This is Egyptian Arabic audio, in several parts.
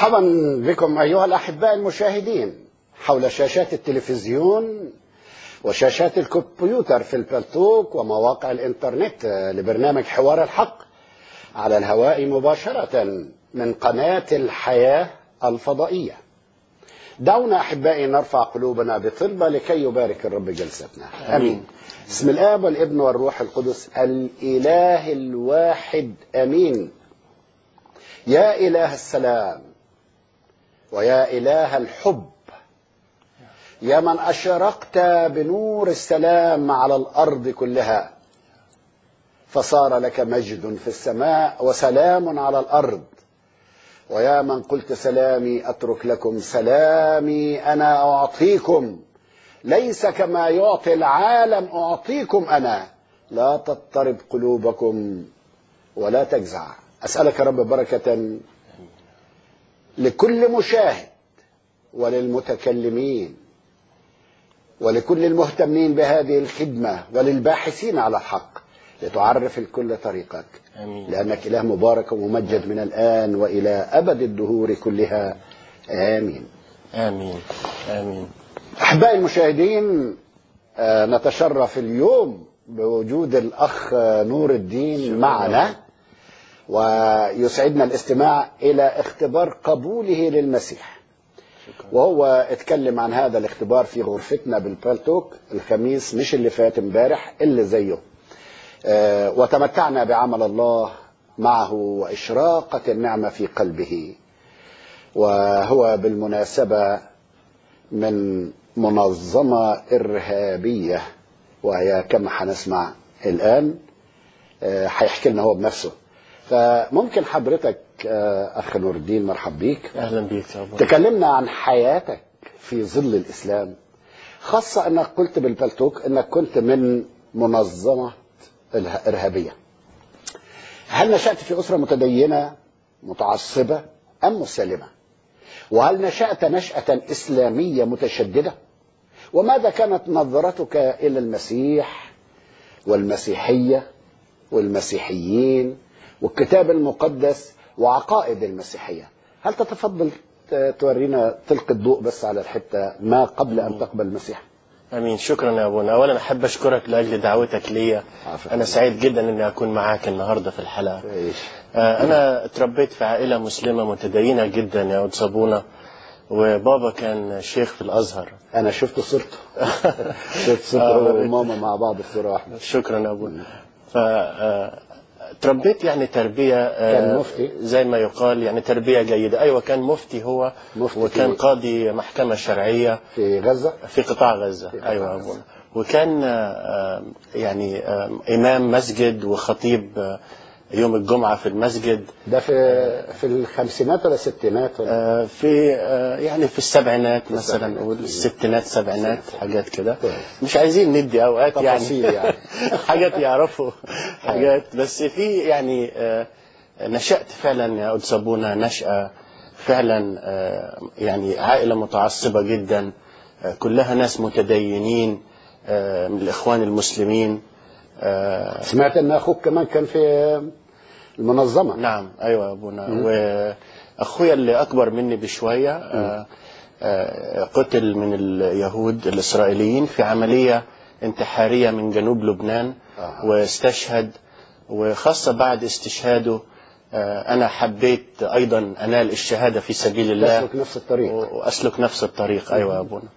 مرحبا بكم أيها الأحباء المشاهدين حول شاشات التلفزيون وشاشات الكمبيوتر في البلتوك ومواقع الإنترنت لبرنامج حوار الحق على الهواء مباشرة من قناة الحياة الفضائية دعونا أحبائي نرفع قلوبنا بطلبة لكي يبارك الرب جلستنا أمين بسم الآب والابن والروح القدس الإله الواحد أمين يا إله السلام ويا إله الحب يا من أشرقت بنور السلام على الأرض كلها فصار لك مجد في السماء وسلام على الأرض ويا من قلت سلامي أترك لكم سلامي أنا أعطيكم ليس كما يعطي العالم أعطيكم أنا لا تضطرب قلوبكم ولا تجزع أسألك يا رب بركة لكل مشاهد وللمتكلمين ولكل المهتمين بهذه الخدمة وللباحثين على الحق لتعرف الكل طريقك امين لأنك إله مبارك وممجد من الآن وإلى أبد الدهور كلها آمين امين امين أحبائي المشاهدين آه، نتشرف اليوم بوجود الأخ آه، نور الدين معنا ويسعدنا الاستماع إلى اختبار قبوله للمسيح وهو اتكلم عن هذا الاختبار في غرفتنا بالبالتوك الخميس مش اللي فات امبارح اللي زيه آه، وتمتعنا بعمل الله معه وإشراقة النعمة في قلبه وهو بالمناسبة من منظمة إرهابية وهي كما هنسمع الآن آه، هيحكي لنا هو بنفسه فممكن حضرتك آه، أخ نور الدين مرحب بيك اهلا بيك يا ابو تكلمنا عن حياتك في ظل الإسلام خاصة أنك قلت بالبلتوك أنك كنت من منظمة الها- إرهابية هل نشأت في أسرة متدينة متعصبة أم مسلمة وهل نشأت نشأة إسلامية متشددة وماذا كانت نظرتك إلى المسيح والمسيحية والمسيحيين والكتاب المقدس وعقائد المسيحية هل تتفضل ت- تورينا تلقي الضوء بس على الحتة ما قبل أن تقبل المسيح امين شكرا يا ابونا اولا احب اشكرك لاجل دعوتك ليا عفوا. انا سعيد جدا اني اكون معاك النهارده في الحلقه إيش آه، انا اتربيت في عائله مسلمه متدينه جدا يا ود صابونه وبابا كان شيخ في الازهر أنا شفت صورته شفت صورته آه، هو وماما مع بعض في صورة واحدة شكرا يا ابونا ف آه، تربيت يعني تربية آه، كان مفتي؟ زي ما يقال يعني تربية جيدة أيوة كان مفتي هو مفتي وكان في- قاضي محكمة شرعية في غزة في قطاع غزة قطاع أيوة يا غزة. أبونا وكان آه، يعني آه، إمام مسجد وخطيب آه، يوم الجمعة في المسجد ده في في الخمسينات ولا الستينات ولا آه، في آه، يعني في السبعينات مثلا السبعينات. نقول الستينات سبعينات حاجات كده كويس. مش عايزين ندي اوقات تفاصيل يعني, يعني. حاجات يعرفوا حاجات بس في يعني آه، نشأت فعلا يا أود صابونة نشأة فعلا آه، يعني عائلة متعصبة جدا آه، كلها ناس متدينين آه، من الإخوان المسلمين آه، سمعت ان اخوك كمان كان في المنظمه نعم ايوه يا ابونا واخويا اللي اكبر مني بشويه آه، آه، قتل من اليهود الاسرائيليين في عمليه انتحاريه من جنوب لبنان آه. واستشهد وخاصه بعد استشهاده آه، انا حبيت ايضا انال الشهاده في سبيل الله تسلك نفس الطريق واسلك نفس الطريق ايوه يا ابونا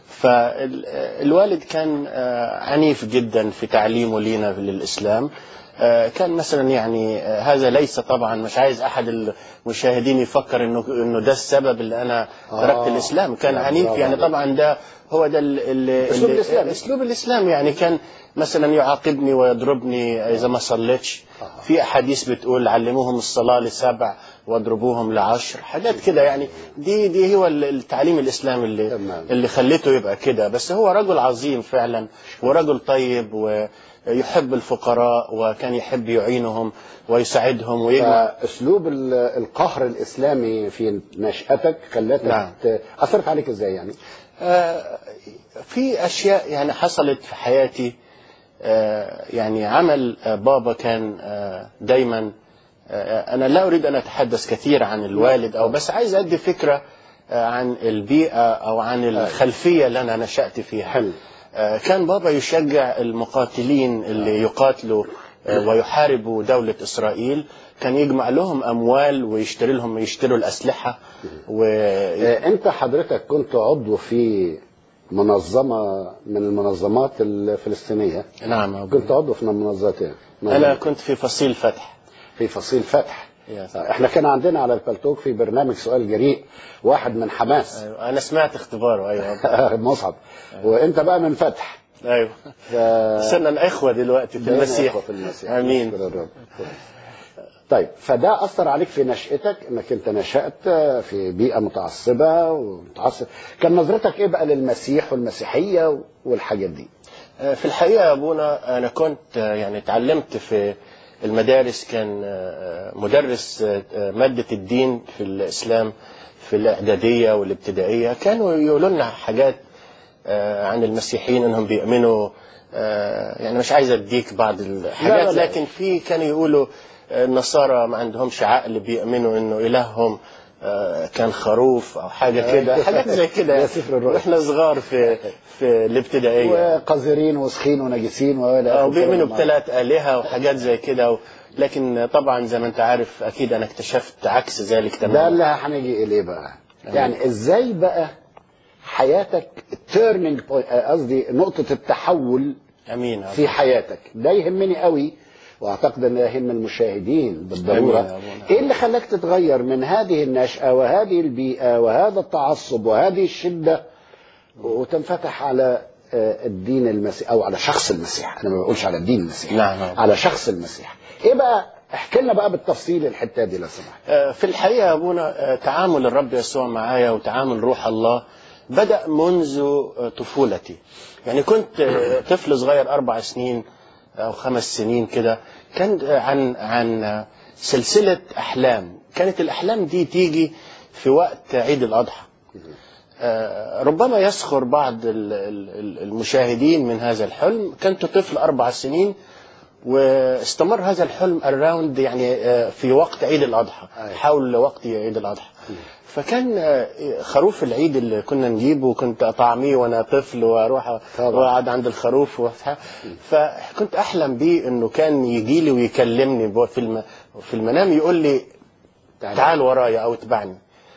فالوالد كان آه، عنيف جدا في تعليمه لينا للاسلام آه، كان مثلا يعني آه، هذا ليس طبعا مش عايز احد المشاهدين يفكر انه انه ده السبب اللي انا آه. تركت الاسلام كان نعم، عنيف برافو يعني عليك. طبعا ده هو ده ال- ال- أسلوب ال- الإسلام. اسلوب الاسلام يعني كان مثلا يعاقبني ويضربني اذا ما صليتش آه. في احاديث بتقول علموهم الصلاه لسبع واضربوهم لعشر حاجات كده يعني دي دي هو ال- التعليم الاسلامي اللي تمام. اللي خليته يبقى كده بس هو رجل عظيم فعلا ورجل طيب ويحب الفقراء وكان يحب يعينهم ويساعدهم ويجمع فاسلوب ال- القهر الاسلامي في نشاتك خلتك نعم. ت- اثرت عليك ازاي يعني؟ آه، في اشياء يعني حصلت في حياتي آه، يعني عمل آه، بابا كان آه، دايما آه، انا لا اريد ان اتحدث كثير عن الوالد او بس عايز ادي فكره آه، عن البيئه او عن الخلفيه اللي انا نشات فيها حلو آه، كان بابا يشجع المقاتلين اللي يقاتلوا آه، ويحاربوا دولة إسرائيل كان يجمع لهم أموال ويشتري لهم يشتروا الأسلحة و... آه، انت حضرتك كنت عضو في منظمه من المنظمات الفلسطينيه نعم أبو. كنت عضو في منظمات ايه؟ أنا كنت في فصيل فتح في فصيل فتح يا آه، احنا كان عندنا على البلتوك في برنامج سؤال جريء واحد من حماس أيوة. أنا سمعت اختباره أيوة مصعب وانت بقى من فتح أيوة ف- صرنا إخوة دلوقتي في بقينا المسيح إخوة في المسيح آمين نشكر الرب. طيب فده اثر عليك في نشأتك انك انت نشأت في بيئه متعصبه ومتعصب كان نظرتك ايه بقى للمسيح والمسيحيه والحاجات دي؟ آه، في الحقيقة يا أبونا أنا كنت آه، يعني اتعلمت في المدارس كان آه، مدرس آه، آه، مادة الدين في الإسلام في الإعدادية والابتدائية كانوا يقولوا لنا حاجات آه، عن المسيحيين انهم بيؤمنوا آه، يعني مش عايز اديك بعض الحاجات لا، لا. لكن في كانوا يقولوا آه، النصارى ما عندهمش عقل بيؤمنوا انه الههم آه، كان خروف او حاجه كده حاجات زي كده ده سفر الرؤيا. واحنا صغار في في الابتدائيه وقذرين وسخين ونجسين والى أو آخره. بيؤمنوا بثلاث آلهة وحاجات زي كده و... لكن طبعا زي ما انت عارف اكيد انا اكتشفت عكس ذلك ده تماما اللي هنيجي اليه بقى يعني ازاي بقى حياتك تيرنينج قصدي نقطه التحول امين يا في حياتك ده يهمني قوي واعتقد ان يهم المشاهدين آمين بالضروره يا أبونا. ايه اللي خلاك تتغير من هذه النشأة وهذه البيئة وهذا التعصب وهذه الشدة وتنفتح على آه، الدين المسيح او على شخص المسيح انا ما بقولش على الدين المسيح نعم، نعم. على شخص المسيح ايه بقى احكي لنا بقى بالتفصيل الحته دي لو سمحت آه، في الحقيقة يا أبونا آه، تعامل الرب يسوع معايا وتعامل روح الله بدأ منذ آه، طفولتي يعني كنت آه، طفل صغير أربع سنين أو خمس سنين كده كان آه، عن عن آه، سلسلة أحلام كانت الأحلام دي تيجي في وقت عيد الأضحى آه، ربما يسخر بعض ال- ال- ال- المشاهدين من هذا الحلم كنت طفل أربع سنين واستمر هذا الحلم اراوند يعني آه، في وقت عيد الاضحى أيوة. حول وقت عيد الاضحى فكان آه، خروف العيد اللي كنا نجيبه كنت اطعميه وانا طفل واروح طبعا. واقعد عند الخروف وبتاع. فكنت احلم بيه انه كان يجي لي ويكلمني بو- في الم... في المنام يقول لي تعال ورايا او اتبعني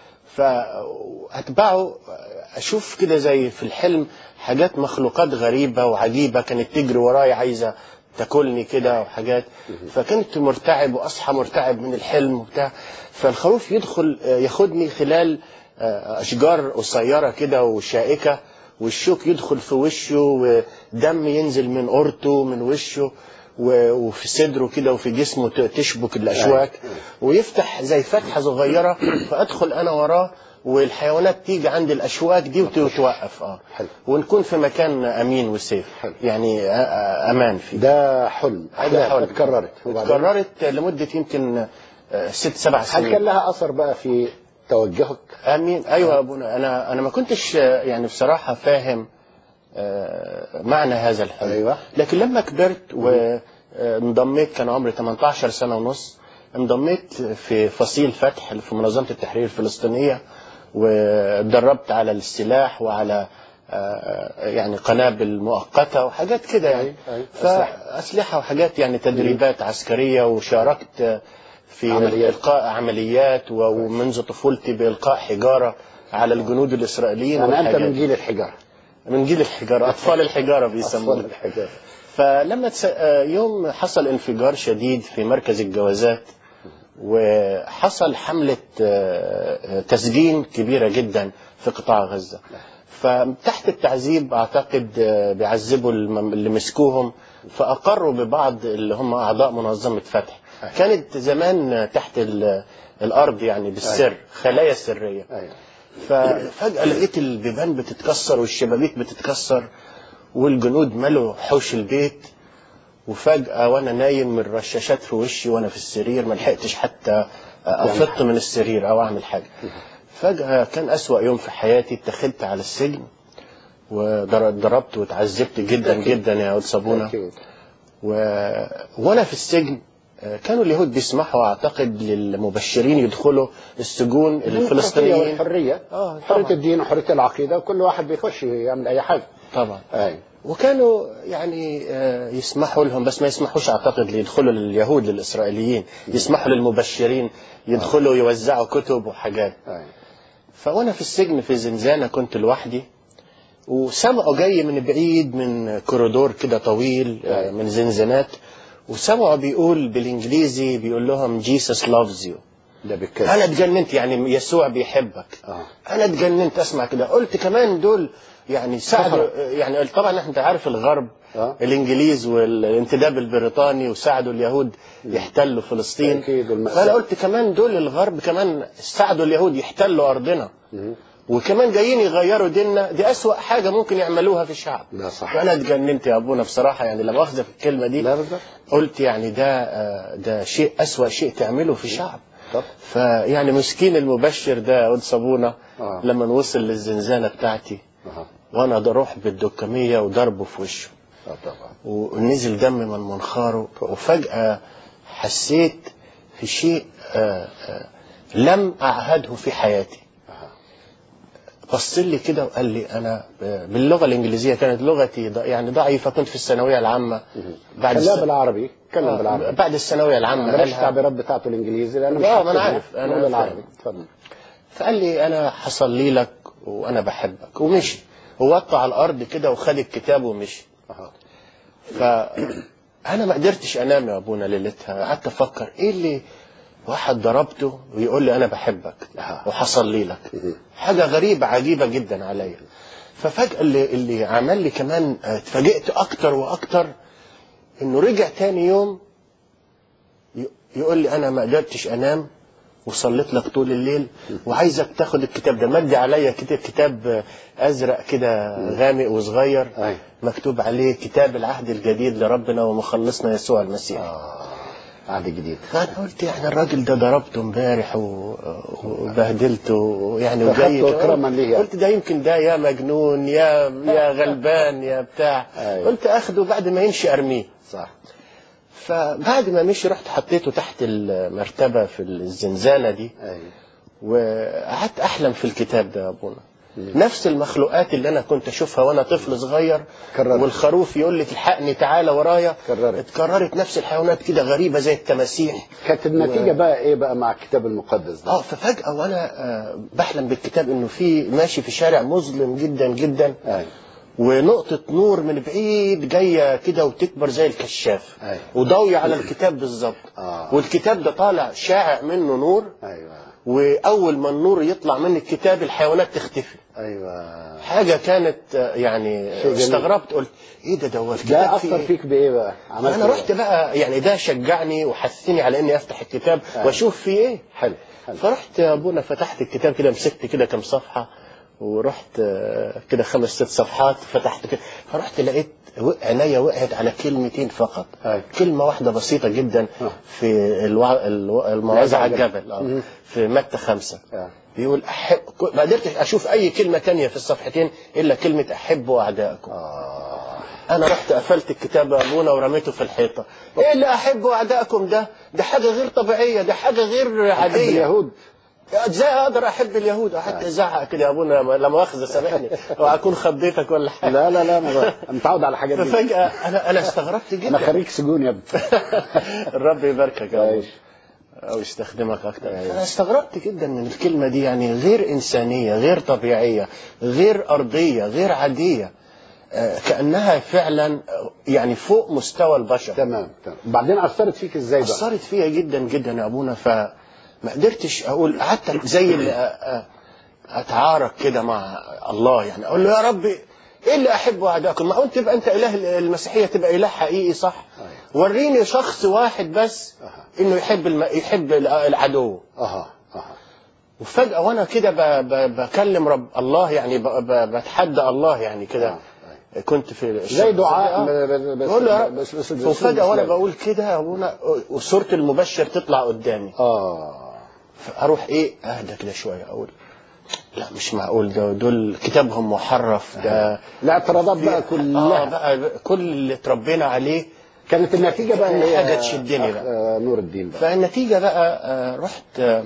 فاتبعه اشوف كده زي في الحلم حاجات مخلوقات غريبه وعجيبه كانت تجري ورايا عايزه تاكلني كده وحاجات فكنت مرتعب واصحى مرتعب من الحلم وبتاع فالخروف يدخل آه، ياخدني خلال آه، اشجار قصيره كده وشائكه والشوك يدخل في وشه ودم ينزل من قرطه من وشه و- وفي صدره كده وفي جسمه ت- تشبك الاشواك ويفتح زي فتحه صغيره فادخل انا وراه والحيوانات تيجي عند الاشواك دي وت- وتوقف اه حلو. ونكون في مكان امين وسيف حلو. يعني آه، آه، امان فيه ده حلم ده احلام حلم. اتكررت وبعدين اتكررت لمده يمكن آه، ست سبع هل سنين كان لها اثر بقى في توجهك امين ايوه يا ابونا انا انا ما كنتش آه، يعني بصراحه فاهم آه، معنى هذا الحلم أيوة. لكن لما كبرت وانضميت كان عمري 18 سنه ونص انضميت في فصيل فتح في منظمه التحرير الفلسطينيه واتدربت على السلاح وعلى آه، يعني قنابل مؤقته وحاجات كده يعني أيوة، أيوة. فاسلحه وحاجات يعني تدريبات عسكريه وشاركت في عمليات. القاء عمليات و- ومنذ طفولتي بالقاء حجاره على الجنود الاسرائيليين يعني انت والحاجات من جيل الحجاره من جيل الحجاره اطفال الحجاره اطفال بيسموها الحجاره فلما تس... آه، يوم حصل انفجار شديد في مركز الجوازات وحصل حملة آه، آه، تسجين كبيرة جدا في قطاع غزة فتحت التعذيب أعتقد آه، بيعذبوا الم- اللي مسكوهم فأقروا ببعض اللي هم أعضاء منظمة فتح كانت زمان تحت ال- الأرض يعني بالسر خلايا سرية ايوه ففجأة لقيت البيبان بتتكسر والشبابيك بتتكسر والجنود ملوا حوش البيت وفجأة وأنا نايم من رشاشات في وشي وأنا في السرير ما لحقتش حتى أفط من السرير أو أعمل حاجة فجأة كان أسوأ يوم في حياتي اتخذت على السجن وضربت واتعذبت جدا جدا يا أود صابونة أكيد. و... وانا في السجن آه، كانوا اليهود بيسمحوا اعتقد للمبشرين يدخلوا السجون الفلسطينيين والحريه آه، حريه طبعاً. الدين وحريه العقيده وكل واحد بيخش يعمل اي حاجه طبعا اي وكانوا يعني آه، يسمحوا لهم بس ما يسمحوش اعتقد ليدخلوا لليهود للاسرائيليين يسمحوا للمبشرين يدخلوا يوزعوا كتب وحاجات اي فوانا في السجن في زنزانه كنت لوحدي وسمعوا جاي من بعيد من كوريدور كده طويل آه، من زنزانات وسمعوا بيقول بالانجليزي بيقول لهم جيسس لافز يو ده بالكذب انا اتجننت يعني يسوع بيحبك اه انا اتجننت اسمع كده قلت كمان دول يعني ساعدوا يعني طبعا احنا انت عارف الغرب آه. الانجليز والانتداب البريطاني وساعدوا اليهود يحتلوا فلسطين أكيد، والمأساة. فانا قلت كمان دول الغرب كمان ساعدوا اليهود يحتلوا ارضنا وكمان جايين يغيروا ديننا دي اسوأ حاجه ممكن يعملوها في الشعب ده صح فانا اتجننت يا ابونا بصراحه يعني لما اخذ في الكلمه دي لا بالظبط قلت يعني ده آه، ده شيء اسوأ شيء تعمله في شعب طب فيعني مسكين المبشر ده قد صابونه آه. لما وصل للزنزانه بتاعتي اه وانا بروح بالدكميه وضربه في وشه آه طبعا ونزل دم من منخاره وفجاه حسيت في شيء آه، آه، لم اعهده في حياتي آه. بص لي كده وقال لي انا ب- باللغه الانجليزيه كانت لغتي ض- يعني ضعيفه كنت في الثانويه العامه بعد خليها الس- بالعربي اتكلم آه، بالعربي بعد الثانويه العامه بلاش قالها التعبيرات بتاعته الانجليزي لان مش لا، ما أنا حافظها. عارف، أنا نقول فاهم. العربي اتفضل فقال لي انا حصلي لك وانا بحبك ومشي ووطى على الارض كده وخد الكتاب ومشي آه. فانا ما قدرتش انام يا ابونا ليلتها قعدت افكر ايه اللي واحد ضربته ويقول لي انا بحبك آه. وحصل لي لك حاجه غريبه عجيبه جدا عليا ففجاه اللي, اللي عمل لي كمان آه، اتفاجئت اكتر واكتر انه رجع تاني يوم ي- يقول لي انا ما قدرتش انام وصليت لك طول الليل وعايزك تاخد الكتاب ده مد عليا كتاب كتاب آه، ازرق كده غامق وصغير أي. مكتوب عليه كتاب العهد الجديد لربنا ومخلصنا يسوع المسيح اه عهد جديد فانا قلت يعني الراجل ده ضربته امبارح و- وبهدلته يعني فأخدته وجاي إكراما ليه يعني. قلت ده يمكن ده يا مجنون يا يا غلبان يا بتاع أيوة. قلت اخده بعد ما يمشي ارميه صح فبعد ما مشي رحت حطيته تحت المرتبه في الزنزانه دي اي وقعدت احلم في الكتاب ده يا ابونا نفس المخلوقات اللي انا كنت اشوفها وانا طفل صغير كررت. والخروف يقول لي تلحقني تعالى ورايا كررت. اتكررت نفس الحيوانات كده غريبه زي التماسيح كانت النتيجه بقى ايه بقى مع الكتاب المقدس ده اه ففجاه وانا آه، بحلم بالكتاب انه في ماشي في شارع مظلم جدا جدا اي ونقطة نور من بعيد جاية كده وتكبر زي الكشاف أيوة. وضوية على الكتاب بالظبط آه. والكتاب ده طالع شاعع منه نور ايوه وأول ما النور يطلع من الكتاب الحيوانات تختفي ايوه حاجة كانت آه، يعني شيء جميل. استغربت قلت ايه ده ده هو ده الكتاب فيه اثر إيه؟ فيك بايه بقى عملت انا إيه رحت بقى يعني ده شجعني وحثني على اني افتح الكتاب أيوة. واشوف فيه ايه حلو حلو فرحت يا ابونا فتحت الكتاب كده مسكت كده كم صفحه ورحت آه، كده خمس ست صفحات فتحت كده فرحت لقيت و- عينيا وقعت على كلمتين فقط أيوة. كلمه واحده بسيطه جدا آه. في الوع... الو... المواعظ على الجبل. الجبل آه، مم. في متى خمسة آه. بيقول أحب ما قدرتش اشوف اي كلمه تانية في الصفحتين الا كلمه احبوا اعدائكم اه انا رحت قفلت الكتاب يا ابونا ورميته في الحيطه ايه اللي احبوا اعدائكم ده ده حاجه غير طبيعيه ده حاجه غير حب عاديه اليهود ازاي اقدر احب اليهود حتى ازعق كده يا ابونا لا مؤاخذه سامحني او اكون خضيتك ولا حاجه لا لا لا ما متعود على الحاجات دي ففجاه انا انا استغربت انا جدا خريج سجون يا ابني الرب يباركك يا ابو عايش. او يستخدمك اكتر انا استغربت جدا من الكلمه دي يعني غير انسانيه غير طبيعيه غير ارضيه غير عاديه آه، كانها فعلا آه، يعني فوق مستوى البشر تمام تمام بعدين اثرت فيك ازاي بقى أثرت فيها جدا جدا يا أبونا فما قدرتش أقول قعدت زي اللي أ- أ- أتعارك كده مع الله يعني أقول له يا ربي إيه اللي أحبه أعدائكم؟ ما قلت تبقى أنت إله المسيحية تبقى إله حقيقي صح؟ أيوة. وريني شخص واحد بس أها. إنه يحب الم... يحب العدو اها اها وفجأة وأنا كده ب... ب... بكلم رب الله يعني ب... ب... بتحدى الله يعني كده آه. كنت في زي دعاء آه. ب- بس بقول له يا رب. بس بس بس وفجأة وأنا بس- بقول كده يا أبونا وصورة المبشر تطلع قدامي اه اروح ايه اهدى كده شويه اقول لا مش معقول ده دول كتابهم محرف ده الاعتراضات بقى اه كلها بقى كل اللي اتربينا عليه كانت النتيجه بقى كان إيه حاجة يا تشدني أخ، بقى. آه، نور الدين بقى فالنتيجة بقى آه، رحت آه،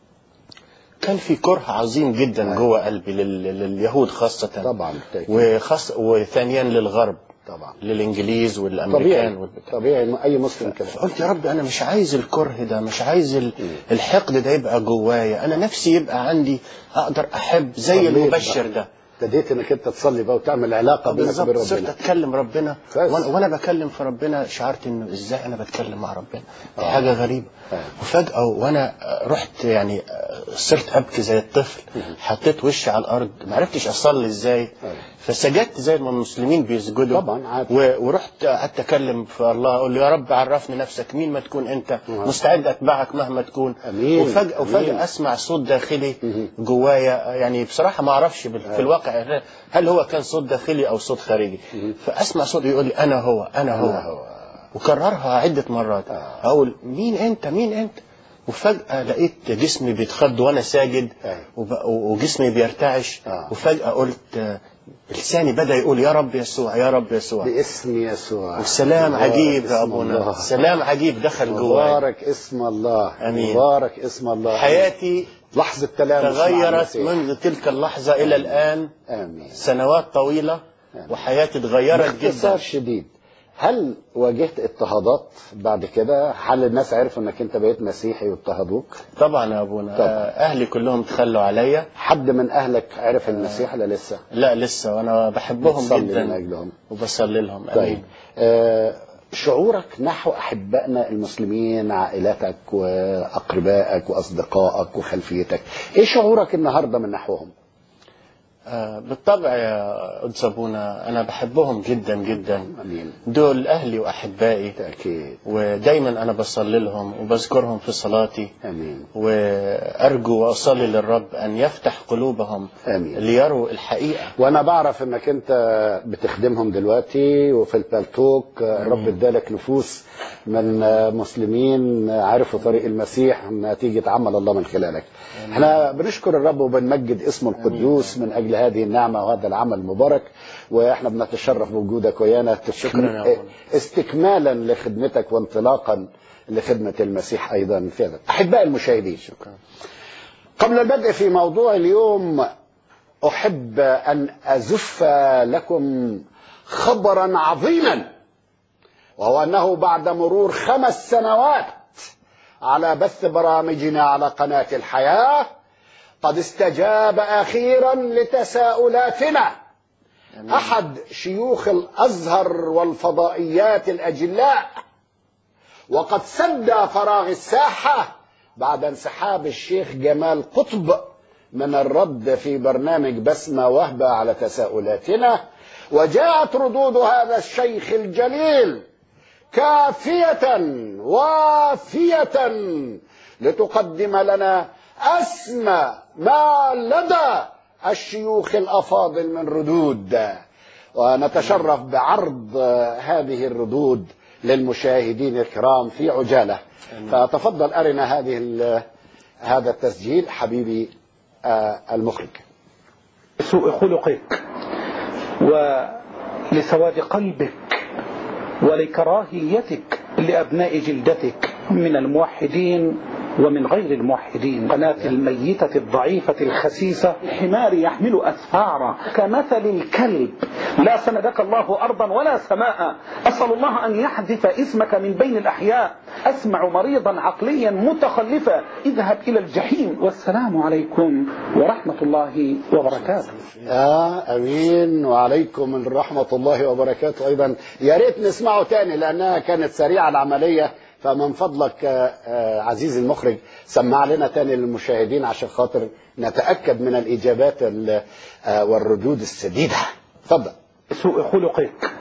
كان في كره عظيم جدا جوه قلبي لل- لليهود خاصة طبعا بالتأكيد. وخاص وثانيا للغرب طبعا للانجليز والامريكان طبيعي والبتاع طبيعي اي مسلم كده فقلت يا رب انا مش عايز الكره ده مش عايز ال- الحقد ده يبقى جوايا انا نفسي يبقى عندي اقدر احب زي صليت المبشر بقى. ده ابتديت انك انت تصلي بقى وتعمل علاقه بينك وبين بالظبط صرت ربنا اتكلم ربنا كويس. وانا وأنا بكلم في ربنا شعرت انه ازاي انا بتكلم مع ربنا دي حاجه غريبه آه. وفجاه وانا رحت يعني صرت ابكي زي الطفل حطيت وشي على الارض ما عرفتش اصلي ازاي آه. فسجدت زي ما المسلمين بيسجدوا طبعا عادي. و- ورحت قعدت اتكلم في الله اقول له يا رب عرفني نفسك مين ما تكون انت آه. مستعد اتبعك مهما تكون أمين. وفجاه أمين. وفجاه اسمع صوت داخلي مهم. جوايا يعني بصراحه ما اعرفش بال- في الواقع هل هو كان صوت داخلي او صوت خارجي فاسمع صوت يقول لي انا هو انا هو, أنا هو. وكررها عده مرات آه. اقول مين انت مين انت وفجأة لقيت جسمي بيتخض وأنا ساجد أيوة. وب- وجسمي بيرتعش آه. وفجأة قلت آه، لساني بدأ يقول يا رب يسوع يا رب يسوع باسم يسوع والسلام مبارك عجيب اسم يا أبونا الله. سلام عجيب دخل جواي مبارك اسم الله أمين. مبارك اسم الله حياتي لحظة تلامس مع تغيرت المسيح. منذ تلك اللحظة إلى الآن آمين سنوات طويلة وحياتي اتغيرت باختصار جدا شديد هل واجهت اضطهادات بعد كده؟ هل الناس عرفوا انك انت بقيت مسيحي واضطهدوك؟ طبعا يا أبونا طبعا. آه، أهلي كلهم تخلوا عليا حد من اهلك عرف المسيح ولا لسه؟ لا لسه وأنا بحبهم بتصلي من جدا اجلهم وبصلي لهم طيب أمين آه شعورك نحو احبائنا المسلمين عائلتك واقربائك واصدقائك وخلفيتك ايه شعورك النهارده من نحوهم آه، بالطبع يا قدس أبونا أنا بحبهم جدا جدا امين دول أهلي وأحبائي بالتاكيد ودايما أنا بصلي لهم وبذكرهم في صلاتي امين وأرجو وأصلي للرب أن يفتح قلوبهم امين ليروا الحقيقة وانا بعرف انك انت بتخدمهم دلوقتي وفي البلتوك الرب ادالك نفوس من مسلمين عرفوا طريق المسيح نتيجة عمل الله من خلالك احنا بنشكر الرب وبنمجد اسمه القدوس من اجل هذه النعمة وهذا العمل المبارك واحنا بنتشرف بوجودك ويانا شكراً يا أبونا. استكمالا لخدمتك وانطلاقا لخدمة المسيح ايضا في هذا احباء المشاهدين شكرا قبل البدء في موضوع اليوم احب ان ازف لكم خبرا عظيما وهو انه بعد مرور خمس سنوات على بث برامجنا على قناه الحياه قد استجاب اخيرا لتساؤلاتنا احد شيوخ الازهر والفضائيات الاجلاء وقد سد فراغ الساحه بعد انسحاب الشيخ جمال قطب من الرد في برنامج بسمة وهبة على تساؤلاتنا وجاءت ردود هذا الشيخ الجليل كافية وافية لتقدم لنا أسمى ما لدى الشيوخ الأفاضل من ردود ونتشرف بعرض هذه الردود للمشاهدين الكرام في عجالة فتفضل أرنا هذه ال- هذا التسجيل حبيبي آه، المخرج سوء خلقك ولسواد قلبك ولكراهيتك لأبناء جلدتك من الموحدين ومن غير الموحدين قناة الميتة الضعيفة الخسيسة الحمار يحمل أسفارا كمثل الكلب لا سندك الله أرضا ولا سماء أسأل الله أن يحذف اسمك من بين الأحياء أسمع مريضا عقليا متخلفا اذهب إلى الجحيم والسلام عليكم ورحمة الله وبركاته آه أمين وعليكم من رحمة الله وبركاته أيضا يا ريت نسمعه تاني لأنها كانت سريعة العملية فمن فضلك آه، آه، عزيزي المخرج سمع لنا تاني للمشاهدين عشان خاطر نتأكد من الإجابات ال- آه، والردود السديدة تفضل سوء خلقك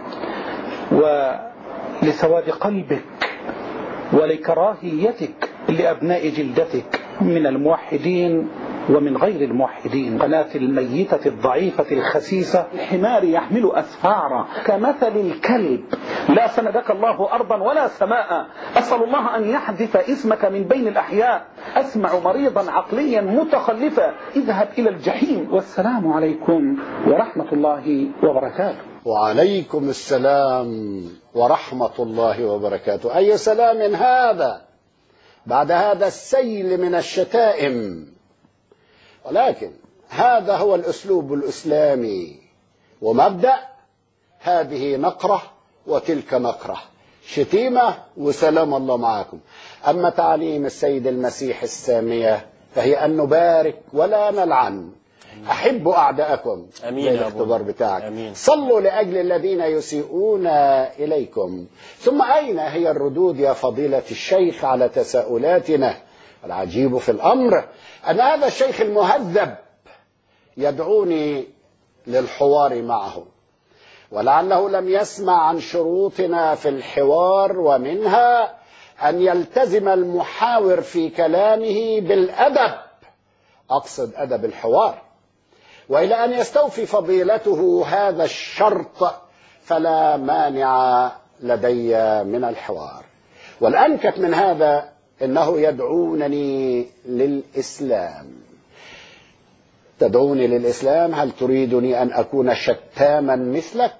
ولسواد قلبك ولكراهيتك لأبناء جلدتك من الموحدين ومن غير الموحدين قناة الميتة الضعيفة الخسيسة الحمار يحمل أسفارا كمثل الكلب لا سندك الله أرضا ولا سماء أسأل الله أن يحذف اسمك من بين الأحياء أسمع مريضا عقليا متخلفا اذهب إلى الجحيم والسلام عليكم ورحمة الله وبركاته وعليكم السلام ورحمة الله وبركاته أي سلام هذا بعد هذا السيل من الشتائم ولكن هذا هو الأسلوب الإسلامي ومبدأ هذه نقرة وتلك نقرة شتيمة وسلام الله معكم أما تعليم السيد المسيح السامية فهي أن نبارك ولا نلعن أحبوا أعداءكم أمين زي يا الاختبار أبونا. بتاعك أمين. صلوا لأجل الذين يسيئون إليكم ثم أين هي الردود يا فضيلة الشيخ على تساؤلاتنا العجيب في الأمر أن هذا الشيخ المهذب يدعوني للحوار معه ولعله لم يسمع عن شروطنا في الحوار ومنها أن يلتزم المحاور في كلامه بالأدب أقصد أدب الحوار والى ان يستوفي فضيلته هذا الشرط فلا مانع لدي من الحوار والانكت من هذا انه يدعونني للاسلام تدعوني للاسلام هل تريدني ان اكون شتاما مثلك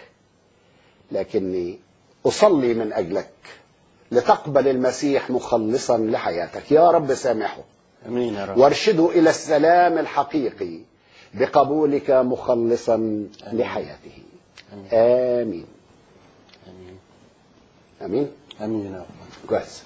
لكني اصلي من اجلك لتقبل المسيح مخلصا لحياتك يا رب سامحه امين يا رب وارشده الى السلام الحقيقي بقبولك مخلصا لحياته امين امين امين امين يا رب كويس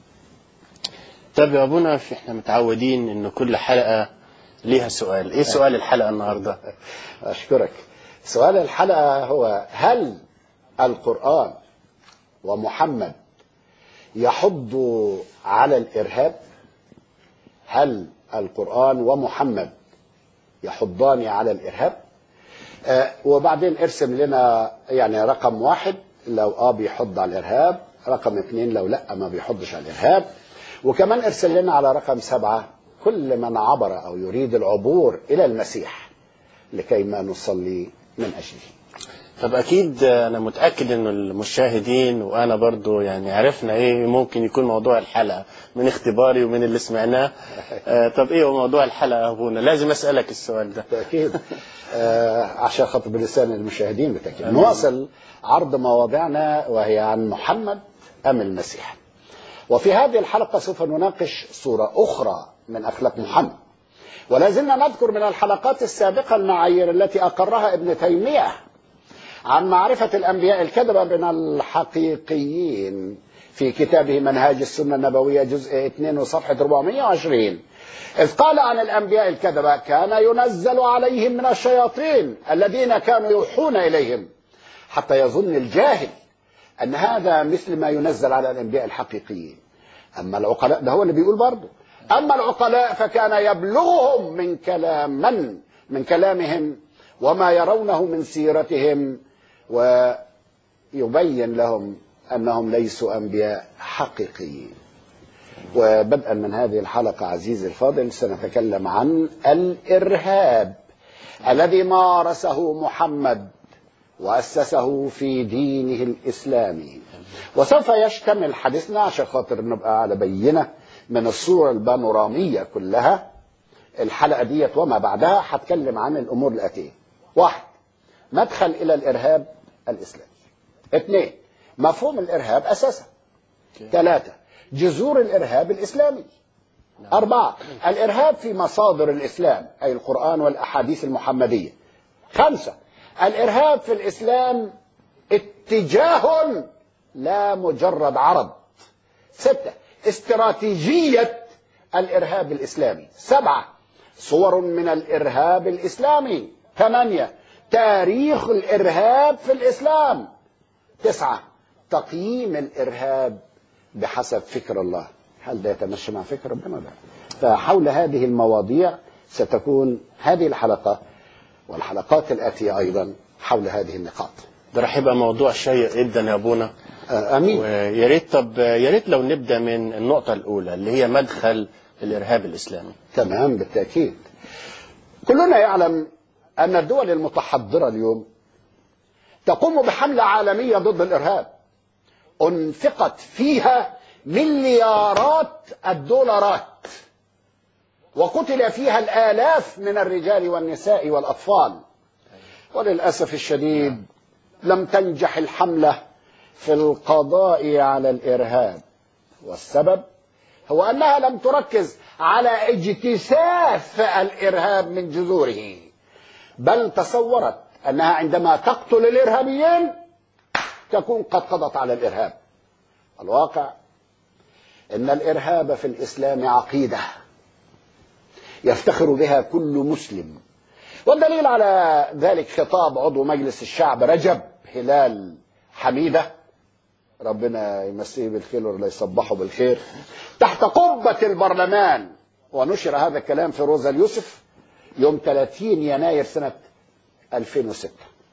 طب يا ابونا في- احنا متعودين ان كل حلقه ليها سؤال ايه سؤال الحلقه النهارده اشكرك سؤال الحلقه هو هل القران ومحمد يحض على الارهاب هل القران ومحمد يحضان على الارهاب آه وبعدين ارسم لنا يعني رقم واحد لو اه بيحض على الارهاب رقم اثنين لو لا ما بيحضش على الارهاب وكمان ارسل لنا على رقم سبعه كل من عبر او يريد العبور الى المسيح لكي ما نصلي من اجله طب اكيد انا متاكد ان المشاهدين وانا برضو يعني عرفنا ايه ممكن يكون موضوع الحلقه من اختباري ومن اللي سمعناه آه طب ايه هو موضوع الحلقه يا ابونا لازم اسالك السؤال ده بالتاكيد آه عشان خاطر بلسان المشاهدين بالتاكيد نواصل عرض مواضيعنا وهي عن محمد ام المسيح وفي هذه الحلقه سوف نناقش صوره اخرى من اخلاق محمد ولا زلنا نذكر من الحلقات السابقه المعايير التي اقرها ابن تيميه عن معرفه الانبياء الكذبه من الحقيقيين في كتابه منهاج السنه النبويه جزء 2 وصفحه 420 إذ قال عن الأنبياء الكذبة كان ينزل عليهم من الشياطين الذين كانوا يوحون إليهم حتى يظن الجاهل أن هذا مثل ما ينزل على الأنبياء الحقيقيين أما العقلاء ده هو اللي بيقول برضه أما العقلاء فكان يبلغهم من كلام من من كلامهم وما يرونه من سيرتهم ويبين لهم أنهم ليسوا أنبياء حقيقيين وبدءا من هذه الحلقة عزيزي الفاضل سنتكلم عن الإرهاب الذي مارسه محمد وأسسه في دينه الإسلامي وسوف يشتمل حديثنا عشان خاطر نبقى على بينة من الصورة البانورامية كلها الحلقة ديت وما بعدها هتكلم عن الأمور الآتية واحد مدخل إلى الإرهاب الإسلامي اثنين مفهوم الإرهاب أساسا ثلاثة جذور الإرهاب الإسلامي أربعة الإرهاب في مصادر الإسلام أي القرآن والأحاديث المحمدية خمسة الإرهاب في الإسلام اتجاه لا مجرد عرض ستة استراتيجية الإرهاب الإسلامي سبعة صور من الإرهاب الإسلامي ثمانية تاريخ الإرهاب في الإسلام تسعة تقييم الإرهاب بحسب فكر الله هل ده يتمشى مع فكر ربنا لا فحول هذه المواضيع ستكون هذه الحلقة والحلقات الآتية أيضا حول هذه النقاط ده راح يبقى موضوع شيق جدا يا ابونا آه، أمين ويا ريت طب يا ريت لو نبدا من النقطه الاولى اللي هي مدخل الارهاب الاسلامي تمام بالتأكيد كلنا يعلم أن الدول المتحضرة اليوم تقوم بحملة عالمية ضد الإرهاب أنفقت فيها مليارات الدولارات وقتل فيها الآلاف من الرجال والنساء والأطفال وللأسف الشديد لم تنجح الحملة في القضاء على الإرهاب والسبب هو أنها لم تركز على اجتثاث الإرهاب من جذوره بل تصورت أنها عندما تقتل الإرهابيين تكون قد قضت على الإرهاب الواقع ان الارهاب في الاسلام عقيده يفتخر بها كل مسلم والدليل على ذلك خطاب عضو مجلس الشعب رجب هلال حميده ربنا يمسيه بالخير ولا يصبحه بالخير تحت قبه البرلمان ونشر هذا الكلام في روزا اليوسف يوم 30 يناير سنه 2006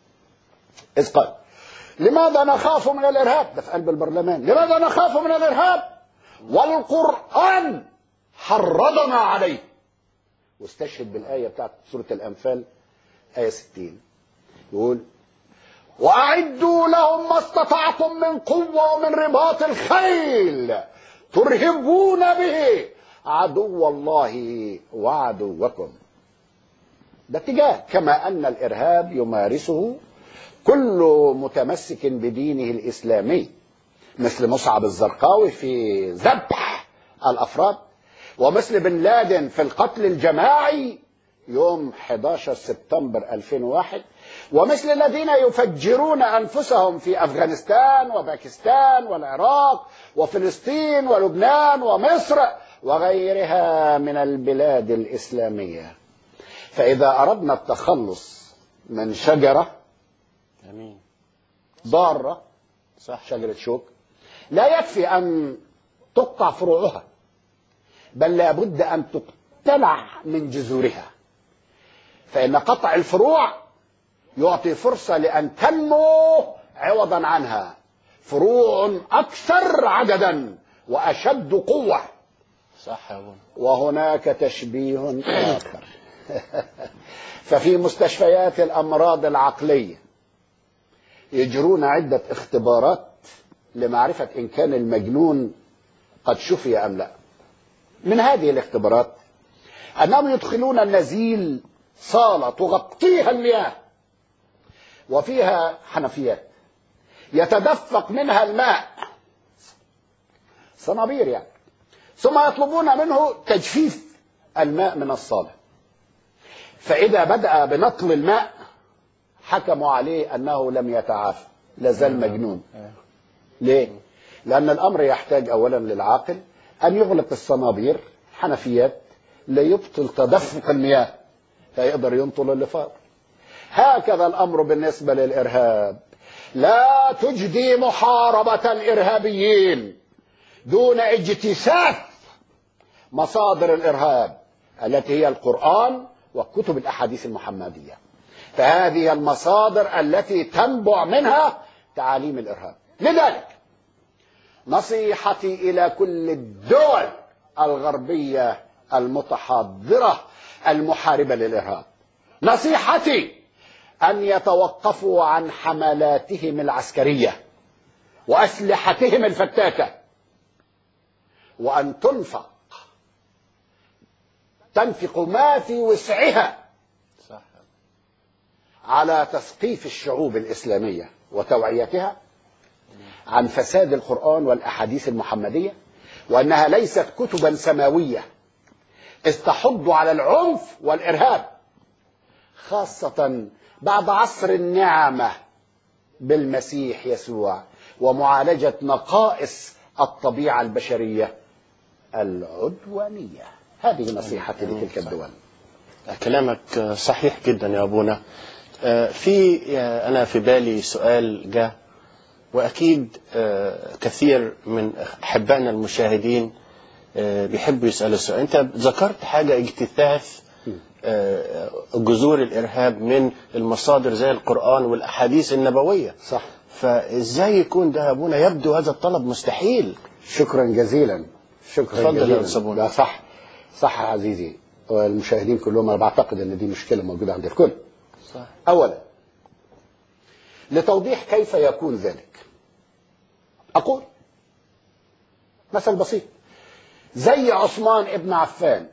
اذ قال لماذا نخاف من الارهاب ده في قلب البرلمان لماذا نخاف من الارهاب والقرآن حرضنا عليه واستشهد بالآية بتاعت سورة الأنفال آية 60 يقول وأعدوا لهم ما استطعتم من قوة ومن رباط الخيل ترهبون به عدو الله وعدوكم ده اتجاه كما أن الإرهاب يمارسه كل متمسك بدينه الإسلامي مثل مصعب الزرقاوي في ذبح الافراد ومثل بن لادن في القتل الجماعي يوم 11 سبتمبر 2001 ومثل الذين يفجرون انفسهم في افغانستان وباكستان والعراق وفلسطين ولبنان ومصر وغيرها من البلاد الاسلاميه فاذا اردنا التخلص من شجره امين ضاره صح شجره شوك لا يكفي أن تقطع فروعها بل لابد أن تقتلع من جذورها فإن قطع الفروع يعطي فرصة لأن تنمو عوضا عنها فروع أكثر عددا وأشد قوة صح يا ابونا وهناك تشبيه آخر ففي مستشفيات الأمراض العقلية يجرون عدة اختبارات لمعرفة إن كان المجنون قد شفي أم لا من هذه الاختبارات أنهم يدخلون النزيل صالة تغطيها المياه وفيها حنفيات يتدفق منها الماء صنابير يعني ثم يطلبون منه تجفيف الماء من الصالة فإذا بدأ بنطل الماء حكموا عليه أنه لم يتعافى لازال مجنون ليه؟ لأن الأمر يحتاج أولا للعاقل أن يغلق الصنابير حنفيات ليبطل تدفق المياه فيقدر ينطل اللي فاضل هكذا الأمر بالنسبة للإرهاب لا تجدي محاربة الإرهابيين دون اجتثاث مصادر الإرهاب التي هي القرآن وكتب الأحاديث المحمدية فهذه المصادر التي تنبع منها تعاليم الإرهاب لذلك نصيحتي إلى كل الدول الغربية المتحضرة المحاربة للإرهاب نصيحتي أن يتوقفوا عن حملاتهم العسكرية وأسلحتهم الفتاكة وأن تنفق تنفق ما في وسعها صح على تثقيف الشعوب الإسلامية وتوعيتها عن فساد القرآن والأحاديث المحمدية وأنها ليست كتبا سماوية إذ تحض على العنف والإرهاب خاصة بعد عصر النعمة بالمسيح يسوع ومعالجة نقائص الطبيعة البشرية العدوانية هذه نصيحتي لتلك الدول كلامك صحيح جدا يا ابونا آه، في آه، انا في بالي سؤال جاء واكيد آه، كثير من احبائنا المشاهدين آه، بيحبوا يسالوا السؤال انت ذكرت حاجه اجتثاث آه، جذور الارهاب من المصادر زي القران والاحاديث النبويه صح فازاي يكون ده يا ابونا يبدو هذا الطلب مستحيل شكرا جزيلا شكرا اتفضل يا جزيلا أستاذ بوني. لا صح صح يا عزيزي والمشاهدين كلهم انا بعتقد ان دي مشكله موجوده عند الكل صح اولا لتوضيح كيف يكون ذلك اقول مثل بسيط زي عثمان ابن عفان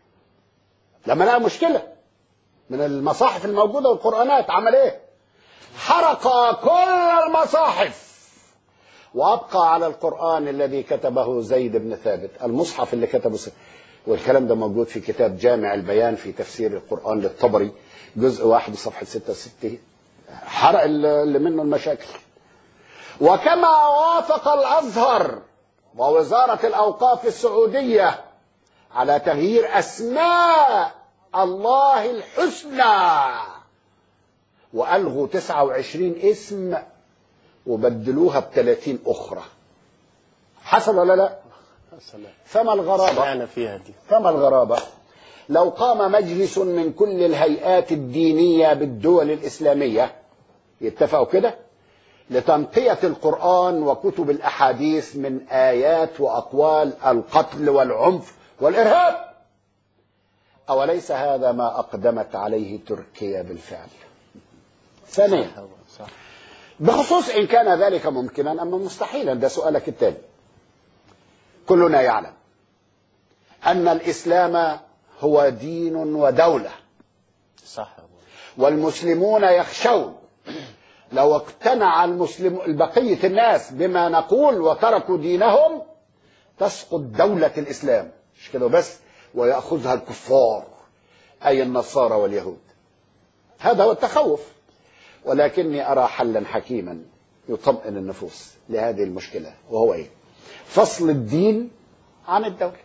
لما لقى مشكله من المصاحف الموجوده والقرانات عمل ايه حرق كل المصاحف وأبقى على القرآن الذي كتبه زيد بن ثابت المصحف اللي كتبه س... والكلام ده موجود في كتاب جامع البيان في تفسير القرآن للطبري جزء واحد صفحة 66 حرق اللي منه المشاكل وكما وافق الأزهر ووزارة الأوقاف السعودية على تغيير أسماء الله الحسنى وألغوا 29 اسم وبدلوها ب 30 أخرى حصل ولا لا؟ فما الغرابة؟ سمعنا فيها دي فما الغرابة؟ لو قام مجلس من كل الهيئات الدينية بالدول الإسلامية يتفقوا كده لتنقية القرآن وكتب الأحاديث من آيات وأقوال القتل والعنف والإرهاب أوليس هذا ما أقدمت عليه تركيا بالفعل ثانيا صح بخصوص إن كان ذلك ممكنا أم مستحيلا ده سؤالك الثاني كلنا يعلم أن الإسلام هو دين ودولة صح أبو. والمسلمون يخشون لو اقتنع المسلم بقية الناس بما نقول وتركوا دينهم تسقط دولة الإسلام مش كده بس ويأخذها الكفار أي النصارى واليهود هذا هو التخوف ولكني أرى حلا حكيما يطمئن النفوس لهذه المشكلة وهو إيه فصل الدين عن الدولة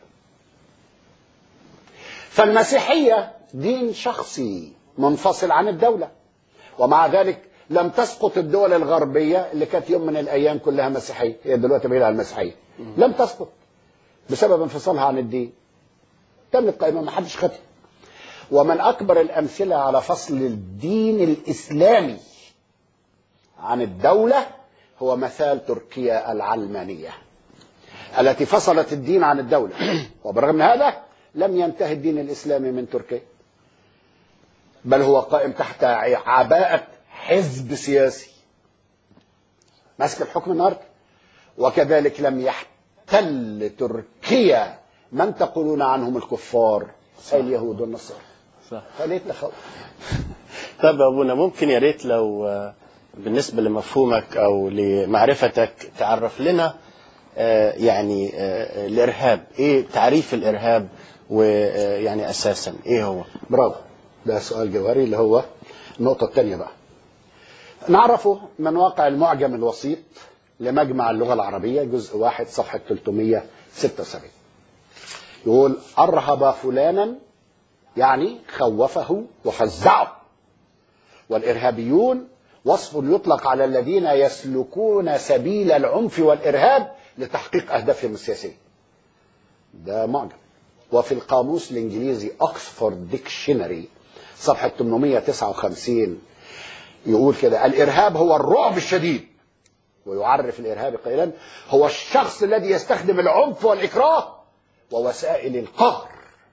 فالمسيحية دين شخصي منفصل عن الدولة ومع ذلك لم تسقط الدول الغربية اللي كانت يوم من الأيام كلها مسيحية هي دلوقتي بعيدة عن المسيحية لم تسقط بسبب انفصالها عن الدين تمت قائمة ما حدش خدها ومن أكبر الأمثلة على فصل الدين الإسلامي عن الدولة هو مثال تركيا العلمانية التي فصلت الدين عن الدولة وبرغم من هذا لم ينتهي الدين الإسلامي من تركيا بل هو قائم تحت عباءة حزب سياسي ماسك الحكم النهارده وكذلك لم يحتل تركيا من تقولون عنهم الكفار أي اليهود والنصارى صح فليه تخوف طب يا ابونا ممكن يا ريت لو آه، بالنسبه لمفهومك او لمعرفتك تعرف لنا آه، يعني آه، الارهاب ايه تعريف الارهاب ويعني اساسا ايه هو برافو ده سؤال جوهري اللي هو النقطة الثانية بقى نعرفه من واقع المعجم الوسيط لمجمع اللغة العربية جزء واحد صفحة 376 يقول أرهب فلانا يعني خوفه وفزعه والإرهابيون وصف يطلق على الذين يسلكون سبيل العنف والإرهاب لتحقيق أهدافهم السياسية ده معجم وفي القاموس الإنجليزي أكسفورد ديكشنري صفحة 859 يقول كده الإرهاب هو الرعب الشديد ويعرف الإرهاب قائلا هو الشخص الذي يستخدم العنف والإكراه ووسائل القهر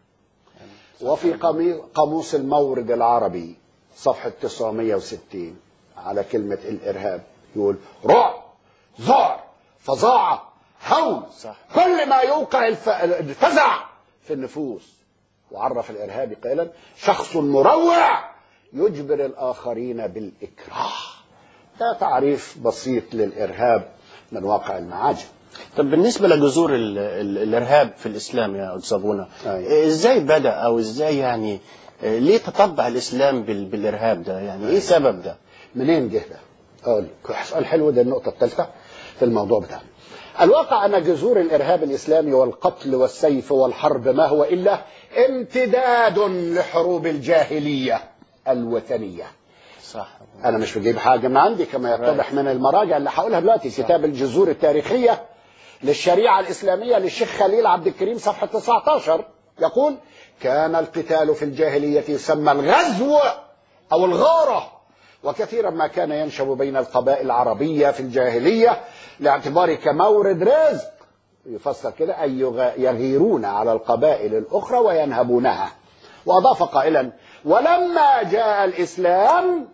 وفي قامي- قاموس المورد العربي صفحة 960 على كلمة الإرهاب يقول رعب ذعر فظاعة هول صح. كل ما يوقع الف- الفزع في النفوس وعرف الإرهابي قائلا شخص مروع يجبر الآخرين بالإكراه ده تعريف بسيط للإرهاب من واقع المعاجم طب بالنسبه لجذور ال ال الارهاب في الاسلام يا استاذ ابونا أيوة. ازاي بدا او ازاي يعني آه، ليه تطبع الاسلام بال بالارهاب ده يعني ايه سبب ده منين جه ده؟ اقول لك سؤال حلو ده النقطة الثالثة في الموضوع بتاعنا. الواقع أن جذور الإرهاب الإسلامي والقتل والسيف والحرب ما هو إلا امتداد لحروب الجاهلية الوثنية. صح أنا مش بجيب حاجة من عندي كما يتضح من المراجع اللي هقولها دلوقتي كتاب الجذور التاريخية للشريعة الإسلامية للشيخ خليل عبد الكريم صفحة 19 يقول كان القتال في الجاهلية يسمى الغزو أو الغارة وكثيرا ما كان ينشب بين القبائل العربية في الجاهلية لاعتباره كمورد رزق يفسر كده أي يغ- يغيرون على القبائل الأخرى وينهبونها وأضاف قائلا ولما جاء الإسلام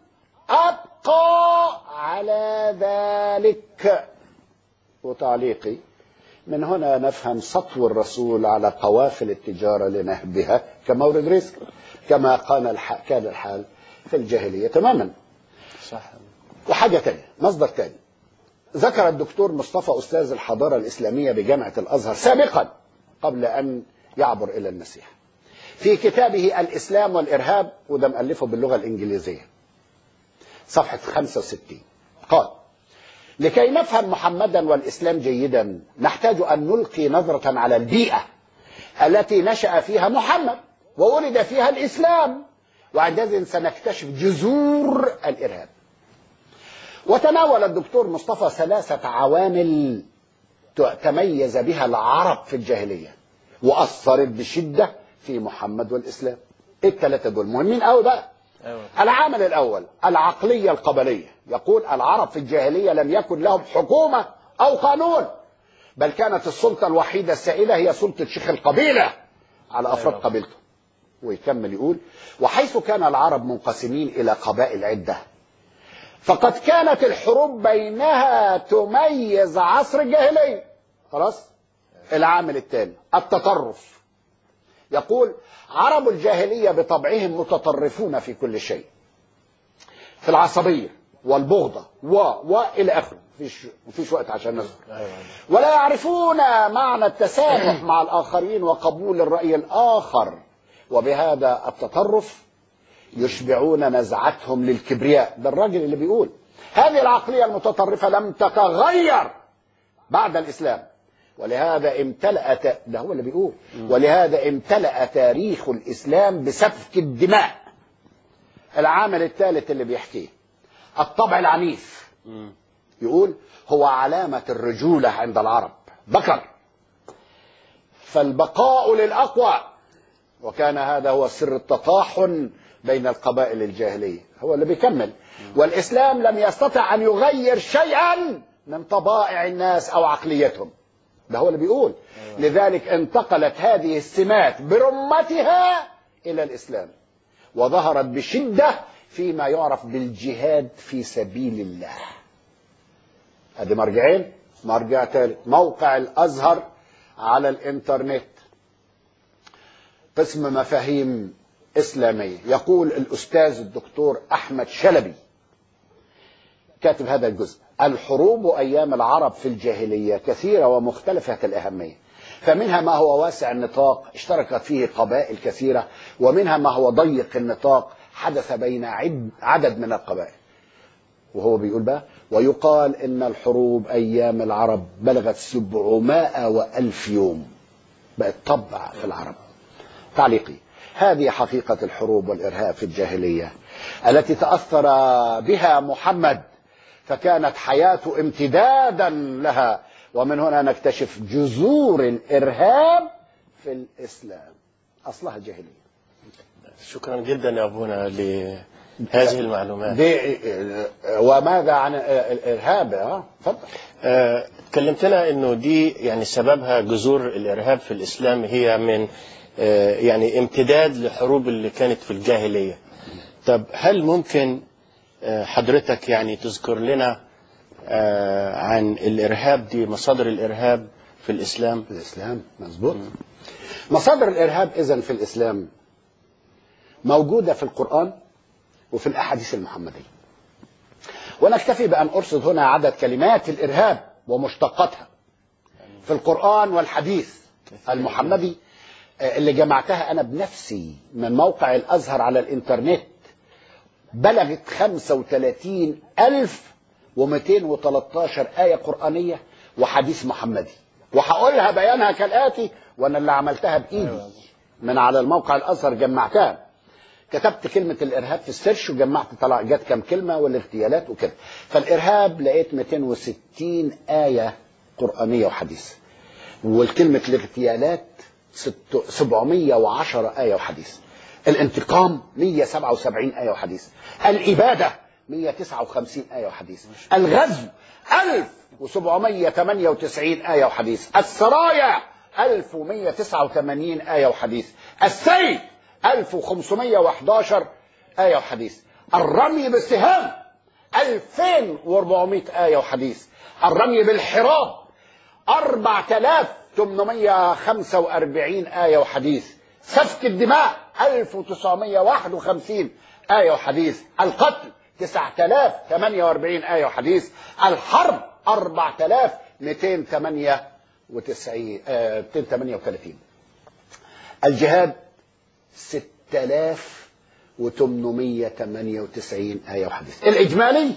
أبقى على ذلك وتعليقي من هنا نفهم سطو الرسول على قوافل التجارة لنهبها كمورد رزق كما كان الح- كان الحال في الجاهلية تماما صح وحاجة تانية مصدر تاني ذكر الدكتور مصطفى أستاذ الحضارة الإسلامية بجامعة الأزهر سابقا قبل أن يعبر إلى المسيح في كتابه الإسلام والإرهاب وده مؤلفه باللغة الإنجليزية صفحة 65 قال لكي نفهم محمدا والإسلام جيدا نحتاج أن نلقي نظرة على البيئة التي نشأ فيها محمد وولد فيها الإسلام وعندئذ سنكتشف جذور الإرهاب وتناول الدكتور مصطفى ثلاثة عوامل تميز بها العرب في الجاهلية وأثرت بشدة في محمد والإسلام إيه الثلاثة دول مهمين قوي بقى أيوة. العامل الأول العقلية القبلية يقول العرب في الجاهلية لم يكن لهم حكومة أو قانون بل كانت السلطة الوحيدة السائلة هي سلطة شيخ القبيلة على أفراد أيوة. قبيلته ويكمل يقول وحيث كان العرب منقسمين إلى قبائل عدة فقد كانت الحروب بينها تميز عصر الجاهلية خلاص العامل الثاني التطرف يقول عرب الجاهلية بطبعهم متطرفون في كل شيء في العصبية والبغضة و وإلى آخره مفيش مفيش وقت عشان نذكر أيوة. ولا يعرفون معنى التسامح مع الآخرين وقبول الرأي الآخر وبهذا التطرف يشبعون نزعتهم للكبرياء ده الراجل اللي بيقول هذه العقلية المتطرفة لم تتغير بعد الإسلام ولهذا امتلأ ت- ده هو اللي بيقول ولهذا امتلأ تاريخ الإسلام بسفك الدماء العامل الثالث اللي بيحكيه الطبع العنيف مم. يقول هو علامة الرجولة عند العرب بكر فالبقاء للأقوى وكان هذا هو سر التطاحن بين القبائل الجاهلية هو اللي بيكمل والإسلام لم يستطع أن يغير شيئا من طبائع الناس أو عقليتهم ده هو اللي بيقول لذلك انتقلت هذه السمات برمتها إلى الإسلام وظهرت بشدة فيما يعرف بالجهاد في سبيل الله ادي مرجعين مرجع ثالث موقع الازهر على الانترنت قسم مفاهيم اسلاميه يقول الاستاذ الدكتور احمد شلبي كاتب هذا الجزء الحروب ايام العرب في الجاهليه كثيره ومختلفه الاهميه فمنها ما هو واسع النطاق اشتركت فيه قبائل كثيره ومنها ما هو ضيق النطاق حدث بين عد عدد من القبائل وهو بيقول بقى ويقال ان الحروب ايام العرب بلغت سبعمائة والف يوم بقت طبع في العرب تعليقي هذه حقيقة الحروب والإرهاب في الجاهلية التي تأثر بها محمد فكانت حياته امتدادا لها ومن هنا نكتشف جذور الإرهاب في الإسلام أصلها الجاهلية شكرا جدا يا أبونا لهذه المعلومات دي وماذا عن الإرهاب اه اتفضل آه، تكلمتنا انه دي يعني سببها جذور الارهاب في الاسلام هي من آه، يعني امتداد لحروب اللي كانت في الجاهليه. طب هل ممكن آه، حضرتك يعني تذكر لنا آه، عن الارهاب دي مصادر الارهاب في الاسلام؟ في الإسلام مظبوط مصادر الإرهاب إذن في الإسلام موجودة في القرآن وفي الأحاديث المحمدية ونكتفي بأن أرصد هنا عدد كلمات الإرهاب ومشتقاتها في القرآن والحديث المحمدي آه، اللي جمعتها أنا بنفسي من موقع الأزهر على الإنترنت بلغت 35 ألف و213 آية قرآنية وحديث محمدي وهقولها بيانها كالآتي وأنا اللي عملتها بإيدي من على الموقع الأزهر جمعتها كتبت كلمة الإرهاب في السيرش وجمعت طلع جت كام كلمة والاغتيالات وكده فالإرهاب لقيت 260 آية قرآنية وحديث والكلمة الاغتيالات ست- 710 آية وحديث الانتقام 177 آية وحديث الإبادة 159 آية وحديث الغزو 1798 آية وحديث السرايا 1189 آية وحديث السيف 1511 آية وحديث الرمي بالسهام 2400 آية وحديث الرمي بالحراب 4845 آية وحديث سفك الدماء 1951 آية وحديث القتل 9048 آية وحديث الحرب 4298 آه 238 الجهاد 6898 آية وحديث الإجمالي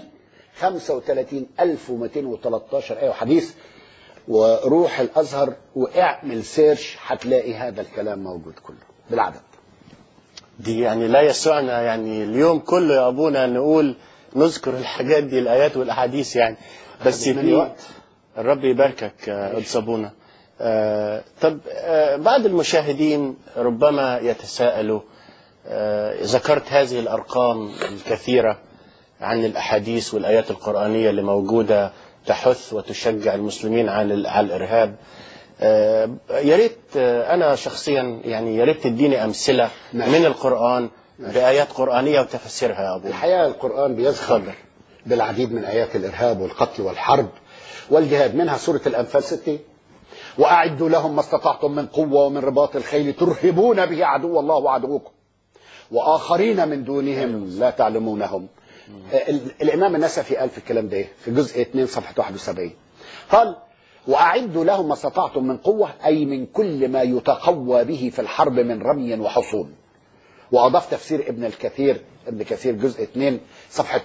35213 آية وحديث وروح الأزهر واعمل سيرش هتلاقي هذا الكلام موجود كله بالعدد دي يعني لا يسعنا يعني اليوم كله يا ابونا نقول نذكر الحاجات دي الايات والاحاديث يعني بس مني في وقت. الرب يباركك يا قدس ابونا آه طب آه بعض المشاهدين ربما يتساءلوا آه ذكرت هذه الارقام الكثيره عن الاحاديث والايات القرانيه اللي موجوده تحث وتشجع المسلمين على ال- على الارهاب آه، يا ريت آه، انا شخصيا يعني يا ريت تديني امثله ماشي. من القران بايات قرانيه وتفسيرها يا ابو الحقيقة القرآن بيذكر اتفضل. بالعديد من آيات الإرهاب والقتل والحرب والجهاد منها سورة الأنفال 60 وأعدوا لهم ما استطعتم من قوة ومن رباط الخيل ترهبون به عدو الله وعدوكم وآخرين من دونهم لا تعلمونهم آه، ال- الإمام النسفي قال في الكلام ده إيه؟ في جزء 2 صفحة 71 قال وأعدوا لهم ما استطعتم من قوة أي من كل ما يتقوى به في الحرب من رمي وحصون واضاف تفسير ابن الكثير ابن كثير جزء 2 صفحه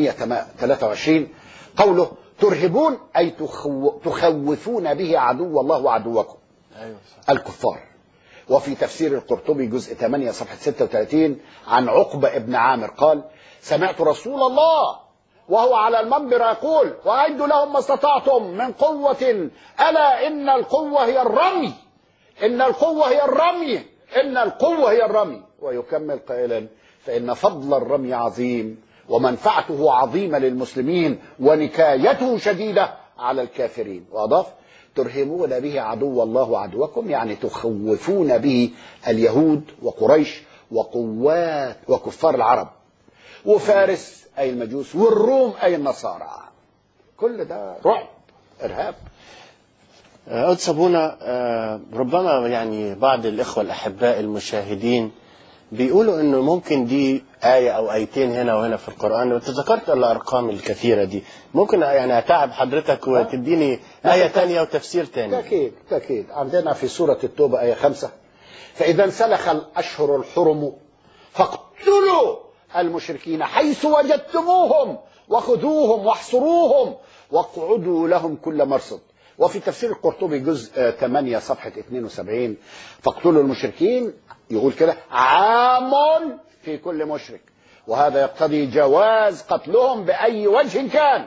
323 قوله ترهبون اي تخو تخوفون به عدو الله وعدوكم ايوه الكفار وفي تفسير القرطبي جزء 8 صفحه 36 عن عقبه ابن عامر قال سمعت رسول الله وهو على المنبر يقول واعدوا لهم ما استطعتم من قوه الا ان القوه هي الرمي إن القوة هي الرمي إن القوة هي الرمي ويكمل قائلا فإن فضل الرمي عظيم ومنفعته عظيمة للمسلمين ونكايته شديدة على الكافرين وأضاف ترهبون به عدو الله وعدوكم يعني تخوفون به اليهود وقريش وقوات وكفار العرب وفارس أي المجوس والروم أي النصارى كل ده رعب إرهاب آه، قدس ابونا آه، ربما يعني بعض الاخوه الاحباء المشاهدين بيقولوا انه ممكن دي ايه او ايتين هنا وهنا في القران وانت ذكرت الارقام الكثيره دي ممكن يعني اتعب حضرتك وتديني ايه تانية وتفسير تاني تأكيد تأكيد عندنا في سورة التوبة آية خمسة فإذا انسلخ الأشهر الحرم فاقتلوا المشركين حيث وجدتموهم وخذوهم واحصروهم واقعدوا لهم كل مرصد وفي تفسير القرطبي جزء آه، 8 صفحة 72 فاقتلوا المشركين يقول كده عام في كل مشرك وهذا يقتضي جواز قتلهم بأي وجه كان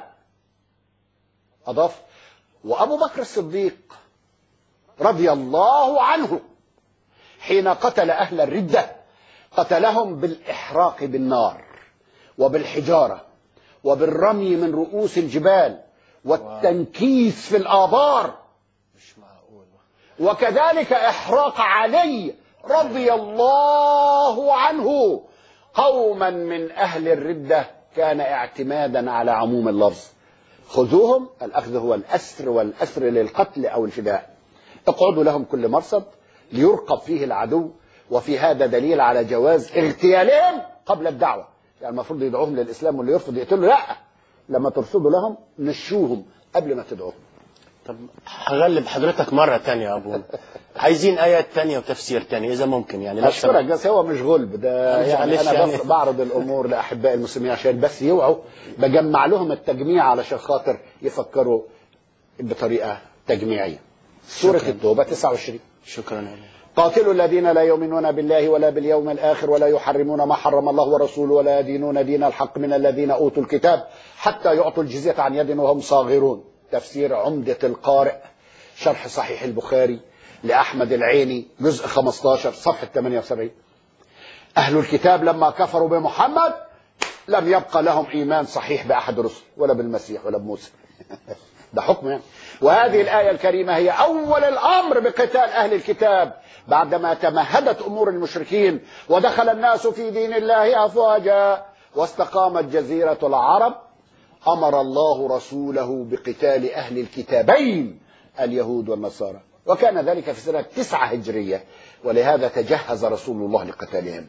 أضاف وأبو بكر الصديق رضي الله عنه حين قتل أهل الردة قتلهم بالإحراق بالنار وبالحجارة وبالرمي من رؤوس الجبال والتنكيس في الآبار مش معقول وكذلك إحراق علي رضي الله عنه قوما من أهل الردة كان اعتمادا على عموم اللفظ خذوهم الأخذ هو الأسر والأسر للقتل أو الفداء اقعدوا لهم كل مرصد ليرقب فيه العدو وفي هذا دليل على جواز اغتيالهم قبل الدعوة يعني المفروض يدعوهم للإسلام واللي يرفض يقتلوا لا لما ترصدوا لهم نشوهم قبل ما تدعوهم طب هغلب حضرتك مره تانية يا ابو عايزين ايات تانية وتفسير تاني اذا ممكن يعني لو اشكرك سمحت. بس هو مش غلب ده معلش- يعني معلش انا يعني. بس بعرض الامور لاحباء المسلمين عشان بس يوعوا بجمع لهم التجميع علشان خاطر يفكروا بطريقه تجميعيه سوره شكراً. التوبه 29 شكرا يا أبو. قاتلوا الذين لا يؤمنون بالله ولا باليوم الآخر ولا يحرمون ما حرم الله ورسوله ولا يدينون دين الحق من الذين أوتوا الكتاب حتى يعطوا الجزية عن يد وهم صاغرون تفسير عمدة القارئ شرح صحيح البخاري لأحمد العيني جزء 15 صفحة 78 أهل الكتاب لما كفروا بمحمد لم يبقى لهم إيمان صحيح بأحد الرسل ولا بالمسيح ولا بموسى ده حكم يعني وهذه الآية الكريمة هي أول الأمر بقتال أهل الكتاب بعدما تمهدت أمور المشركين ودخل الناس في دين الله أفواجا واستقامت جزيرة العرب أمر الله رسوله بقتال أهل الكتابين اليهود والنصارى وكان ذلك في سنة تسعة هجرية ولهذا تجهز رسول الله لقتالهم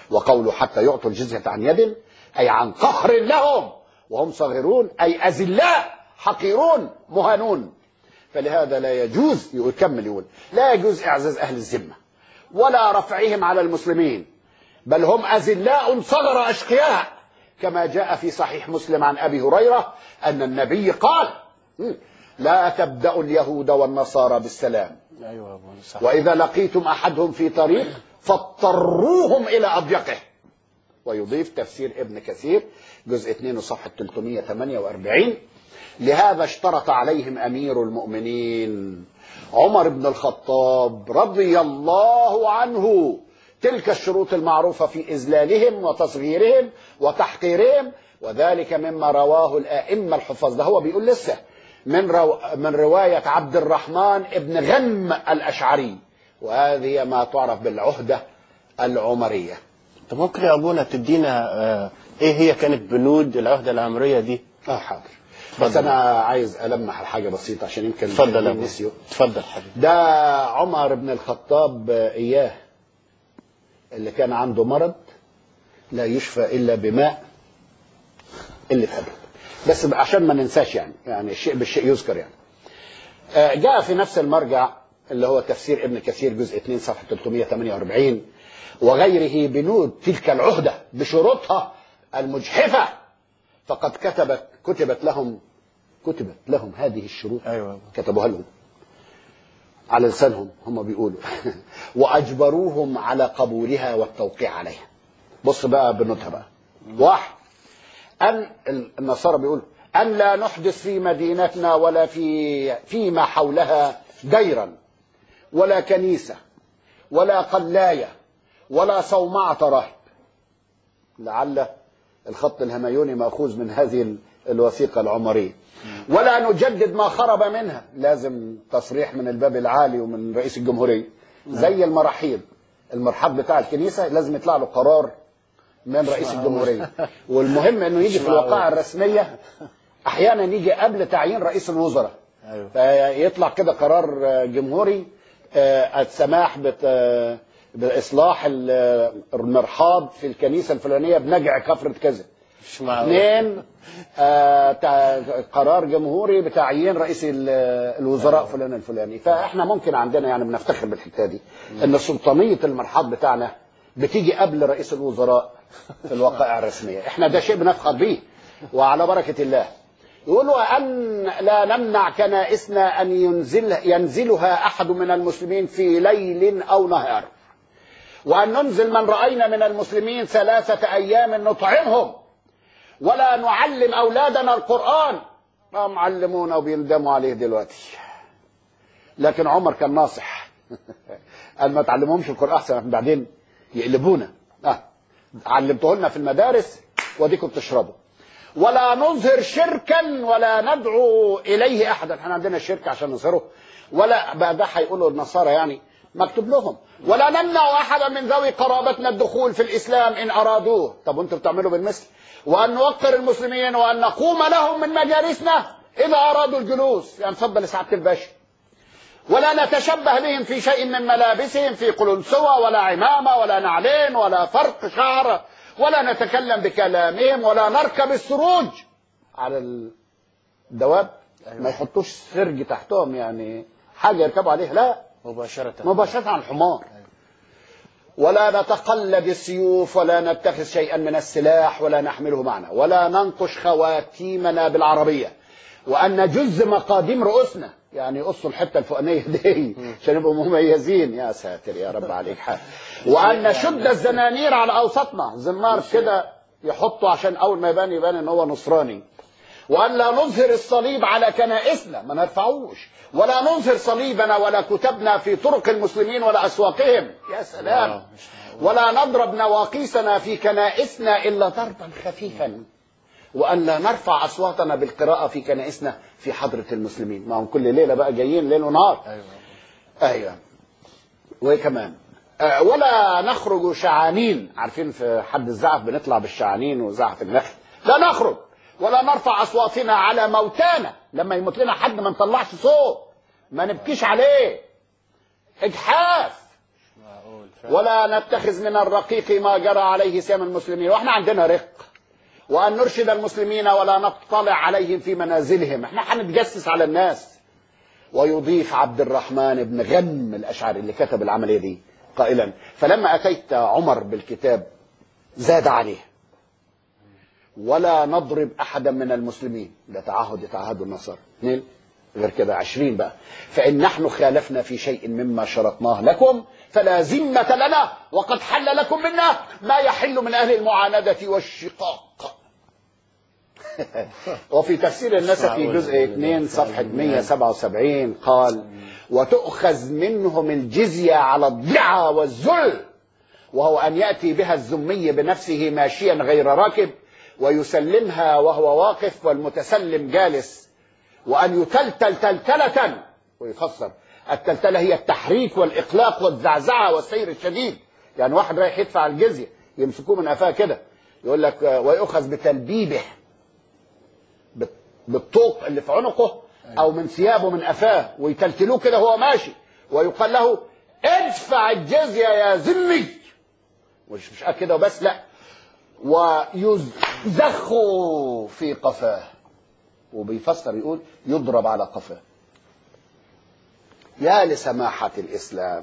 وقوله حتى يعطوا الجزية عن يد أي عن قهر لهم وهم صغيرون أي أذلاء حقيرون مهانون فلهذا لا يجوز يكمل يقول لا يجوز إعزاز أهل الذمة ولا رفعهم على المسلمين بل هم أذلاء صغر أشقياء كما جاء في صحيح مسلم عن أبي هريرة أن النبي قال لا تبدأ اليهود والنصارى بالسلام ايوه ابو صح وإذا لقيتم أحدهم في طريق فاضطروهم إلى أضيقه ويضيف تفسير ابن كثير جزء 2 وصفحة 348 لهذا اشترط عليهم أمير المؤمنين عمر بن الخطاب رضي الله عنه تلك الشروط المعروفة في إذلالهم وتصغيرهم وتحقيرهم وذلك مما رواه الآئمة الحفاظ ده هو بيقول لسه من, رو من رواية عبد الرحمن ابن غنم الأشعري وهذه ما تعرف بالعهدة العمرية طب ممكن يا ابونا تدينا آه، ايه هي كانت بنود العهده العمريه دي اه حاضر بس انا عايز المح الحاجه بسيطه عشان يمكن اتفضل يا ابونا نسيوا اتفضل حبيبي ده عمر بن الخطاب آه، اياه اللي كان عنده مرض لا يشفى الا بماء اللي في أبد بس عشان ما ننساش يعني يعني الشيء بالشيء يذكر يعني آه، جاء في نفس المرجع اللي هو تفسير ابن كثير جزء 2 صفحه 348 وغيره بنود تلك العهده بشروطها المجحفه فقد كتبت كتبت لهم كتبت لهم هذه الشروط ايوه يا أبو. كتبوها لهم على لسانهم هم بيقولوا واجبروهم على قبولها والتوقيع عليها بص بقى بنوتها بقى واحد ان النصارى بيقولوا ان لا نحدث في مدينتنا ولا في فيما حولها ديرا ولا كنيسه ولا قلايه ولا صومعه راهب لعل الخط الهميوني ماخوذ من هذه ال- الوثيقه العمريه ولا نجدد ما خرب منها لازم تصريح من الباب العالي ومن رئيس الجمهوريه زي المراحيض المرحاض بتاع الكنيسه لازم يطلع له قرار من رئيس الجمهوريه والمهم انه يجي في الوقائع الرسميه احيانا يجي قبل تعيين رئيس الوزراء ايوه فيطلع كده قرار آه، جمهوري آه، السماح بت- آه، باصلاح ال- المرحاض في الكنيسه الفلانيه بنجع كفره كذا مش معقول اثنين آه، تع- قرار جمهوري بتعيين رئيس ال- الوزراء فلان الفلاني فاحنا ممكن عندنا يعني بنفتخر بالحكايه دي ان سلطانيه المرحاض بتاعنا بتيجي قبل رئيس الوزراء في الوقائع الرسميه احنا ده شيء بنفخر به وعلى بركه الله يقولوا أن لا نمنع كنائسنا أن ينزل ينزلها أحد من المسلمين في ليل أو نهار وأن ننزل من رأينا من المسلمين ثلاثة أيام نطعمهم ولا نعلم أولادنا القرآن ما معلمونا وبيندموا عليه دلوقتي لكن عمر كان ناصح قال ما تعلمهمش القرآن أحسن بعدين يقلبونا آه. علمته لنا في المدارس وديكم تشربوا ولا نظهر شركا ولا ندعو اليه احدا احنا عندنا الشرك عشان نظهره ولا بقى ده هيقولوا النصارى يعني مكتوب لهم ولا نمنع احدا من ذوي قرابتنا الدخول في الاسلام ان ارادوه طب وانتم بتعملوا بالمثل وان نوقر المسلمين وان نقوم لهم من مجالسنا اذا ارادوا الجلوس يعني اتفضل يا سعاده الباشا ولا نتشبه بهم في شيء من ملابسهم في قلنسوة ولا عمامة ولا نعلين ولا فرق شعر ولا نتكلم بكلامهم ولا نركب السروج على الدواب ما يحطوش سرج تحتهم يعني حاجة يركبوا عليها لا مباشره مباشرة عن الحمار ولا نتقلد السيوف ولا نتخذ شيئا من السلاح ولا نحمله معنا ولا ننقش خواتيمنا بالعربية وأن نجز مقاديم رؤوسنا يعني يقصوا الحتة الفوقانية دي عشان يبقوا مميزين يا ساتر يا رب عليك حال وأن نشد الزنانير على أوسطنا زنار كده يحطوا عشان أول ما يبان يبان إن هو نصراني وأن لا نظهر الصليب على كنائسنا ما نرفعوش ولا نظهر صليبنا ولا كتبنا في طرق المسلمين ولا أسواقهم يا سلام آه، مش معقول. ولا نضرب نواقيسنا في كنائسنا إلا ضربا خفيفا وأن لا نرفع أصواتنا بالقراءة في كنائسنا في حضرة المسلمين ما هم كل ليلة بقى جايين ليل ونهار ايوه ايوه وايه كمان آه، ولا نخرج شعانين عارفين في حد الزعف بنطلع بالشعانين وزعف النخل لا نخرج ولا نرفع اصواتنا على موتانا لما يموت لنا حد ما نطلعش صوت ما نبكيش عليه اجحاف معقول ولا نتخذ من الرقيق ما جرى عليه سيام المسلمين واحنا عندنا رق وان نرشد المسلمين ولا نطلع عليهم في منازلهم احنا هنتجسس على الناس ويضيف عبد الرحمن بن غم الاشعري اللي كتب العمليه دي قائلا فلما اتيت عمر بالكتاب زاد عليه ولا نضرب احدا من المسلمين ده تعهد يتعهد النصارى اثنين غير كده عشرين بقى فإن نحن خالفنا في شيء مما شرطناه لكم فلا ذمة لنا وقد حل لكم منا ما يحل من أهل المعاندة والشقاق وفي تفسير النسخ في جزء 2 صفحة 177 قال وتؤخذ منهم الجزية على الضعة والذل وهو أن يأتي بها الزمي بنفسه ماشيا غير راكب ويسلمها وهو واقف والمتسلم جالس وأن يتلتل تلتلة ويفسر التلتلة هي التحريك والإقلاق والزعزعة والسير الشديد يعني واحد رايح يدفع الجزية يمسكوه من قفاه كده يقول لك آه، ويؤخذ بتلبيبه بال- بالطوق اللي في عنقه أو من ثيابه من قفاه ويتلتلوه كده وهو ماشي ويقال له ادفع الجزية يا ذمي مش مش كده وبس لا ويزخوا في قفاه وبيفسر يقول يضرب على قفاه يا لسماحة الإسلام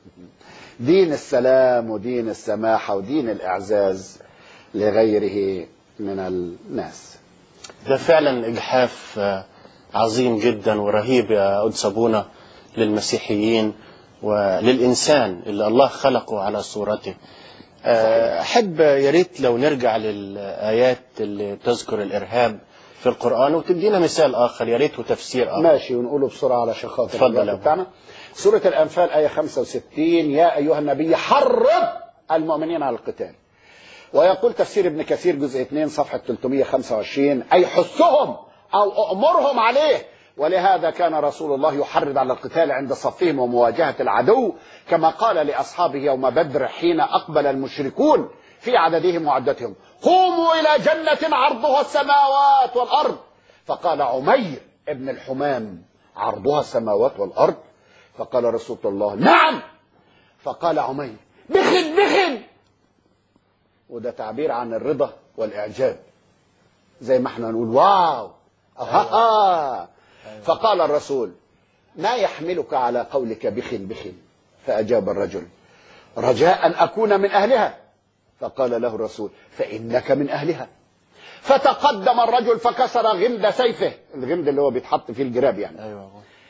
دين السلام ودين السماحة ودين الإعزاز لغيره من الناس ده فعلا إجحاف آه، عظيم جدا ورهيب يا قدس أبونا للمسيحيين وللإنسان اللي الله خلقه على صورته آه، أحب يا ريت لو نرجع للآيات اللي تذكر الإرهاب في القرآن وتدينا مثال آخر يا ريت وتفسير آخر ماشي ونقوله بسرعة على خاطر اتفضل الوقت يا أبو. بتاعنا سورة الأنفال آية 65 يا أيها النبي حرض المؤمنين على القتال ويقول تفسير ابن كثير جزء 2 صفحة 325 أي حثهم أو أمرهم عليه ولهذا كان رسول الله يحرض على القتال عند صفهم ومواجهة العدو كما قال لأصحابه يوم بدر حين أقبل المشركون في عددهم وعدتهم قوموا إلى جنة عرضها السماوات والأرض فقال عمير ابن الحمام عرضها السماوات والأرض فقال رسول الله نعم فقال عمير بخن بخن وده تعبير عن الرضا والإعجاب زي ما احنا نقول واو أها فقال الرسول ما يحملك على قولك بخن بخن فأجاب الرجل رجاء أن أكون من أهلها فقال له الرسول فإنك من أهلها فتقدم الرجل فكسر غمد سيفه الغمد اللي هو بيتحط فيه الجراب يعني أيوة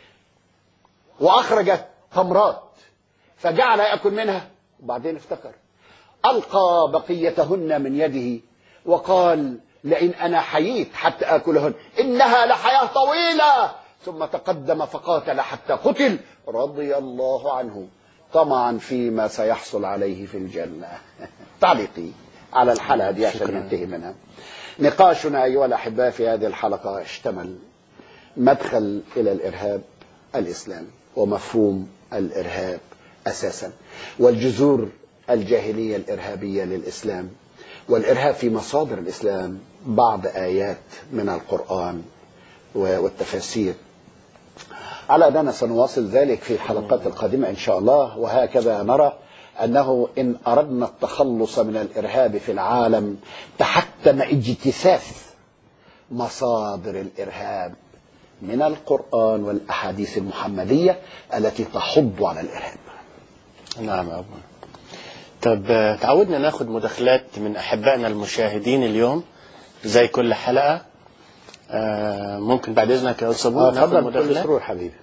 وأخرج تمرات فجعل يأكل منها وبعدين افتكر ألقى بقيتهن من يده وقال لئن أنا حييت حتى آكلهن إنها لحياة طويلة ثم تقدم فقاتل حتى قتل رضي الله عنه طمعا فيما سيحصل عليه في الجنة تعليقي على الحلقة دي عشان شكراً. ننتهي منها نقاشنا أيها الأحباء في هذه الحلقة اشتمل مدخل إلى الإرهاب الإسلامي ومفهوم الإرهاب أساسا والجذور الجاهلية الإرهابية للإسلام والإرهاب في مصادر الإسلام بعض آيات من القرآن والتفاسير على أننا سنواصل ذلك في الحلقات القادمة إن شاء الله وهكذا نرى أنه إن أردنا التخلص من الإرهاب في العالم تحتم اجتثاث مصادر الإرهاب من القرآن والأحاديث المحمدية التي تحض على الإرهاب نعم يا أبونا طب آه، تعودنا ناخد مداخلات من أحبائنا المشاهدين اليوم زي كل حلقة آه، ممكن بعد إذنك يا أستاذ صابون ناخد تفضل بكل مداخلات سرور حبيبي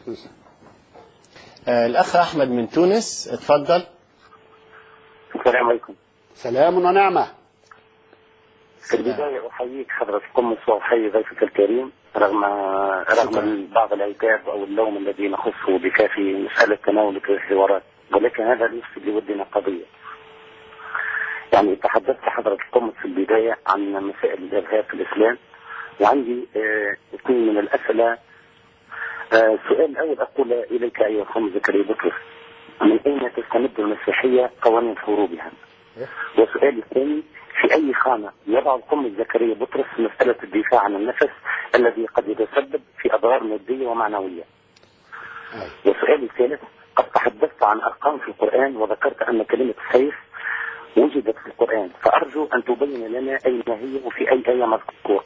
آه، الأخ أحمد من تونس اتفضل السلام عليكم سلام ونعمة في البداية أحييك حضرة القمص وأحيي ضيفك الكريم رغم رغم بعض العتاب أو اللوم الذي نخصه بك في مسألة تناولك للحوارات ولكن هذا ليس لودنا قضية يعني تحدثت حضرة القمص في البداية عن مسائل الإرهاب في الإسلام وعندي آه، اثنين من الأسئلة آه، السؤال الأول أقول إليك أيها الأخ زكريا بطرس من أين تستمد المسيحية قوانين حروبها؟ والسؤال الثاني في أي خانة يضع القم زكريا بطرس مسألة الدفاع عن النفس الذي قد يتسبب في أضرار مادية ومعنوية أي. والسؤال الثالث قد تحدثت عن ارقام في القران وذكرت ان كلمه سيف وجدت في القران فارجو ان تبين لنا اين هي وفي اي ايه مذكور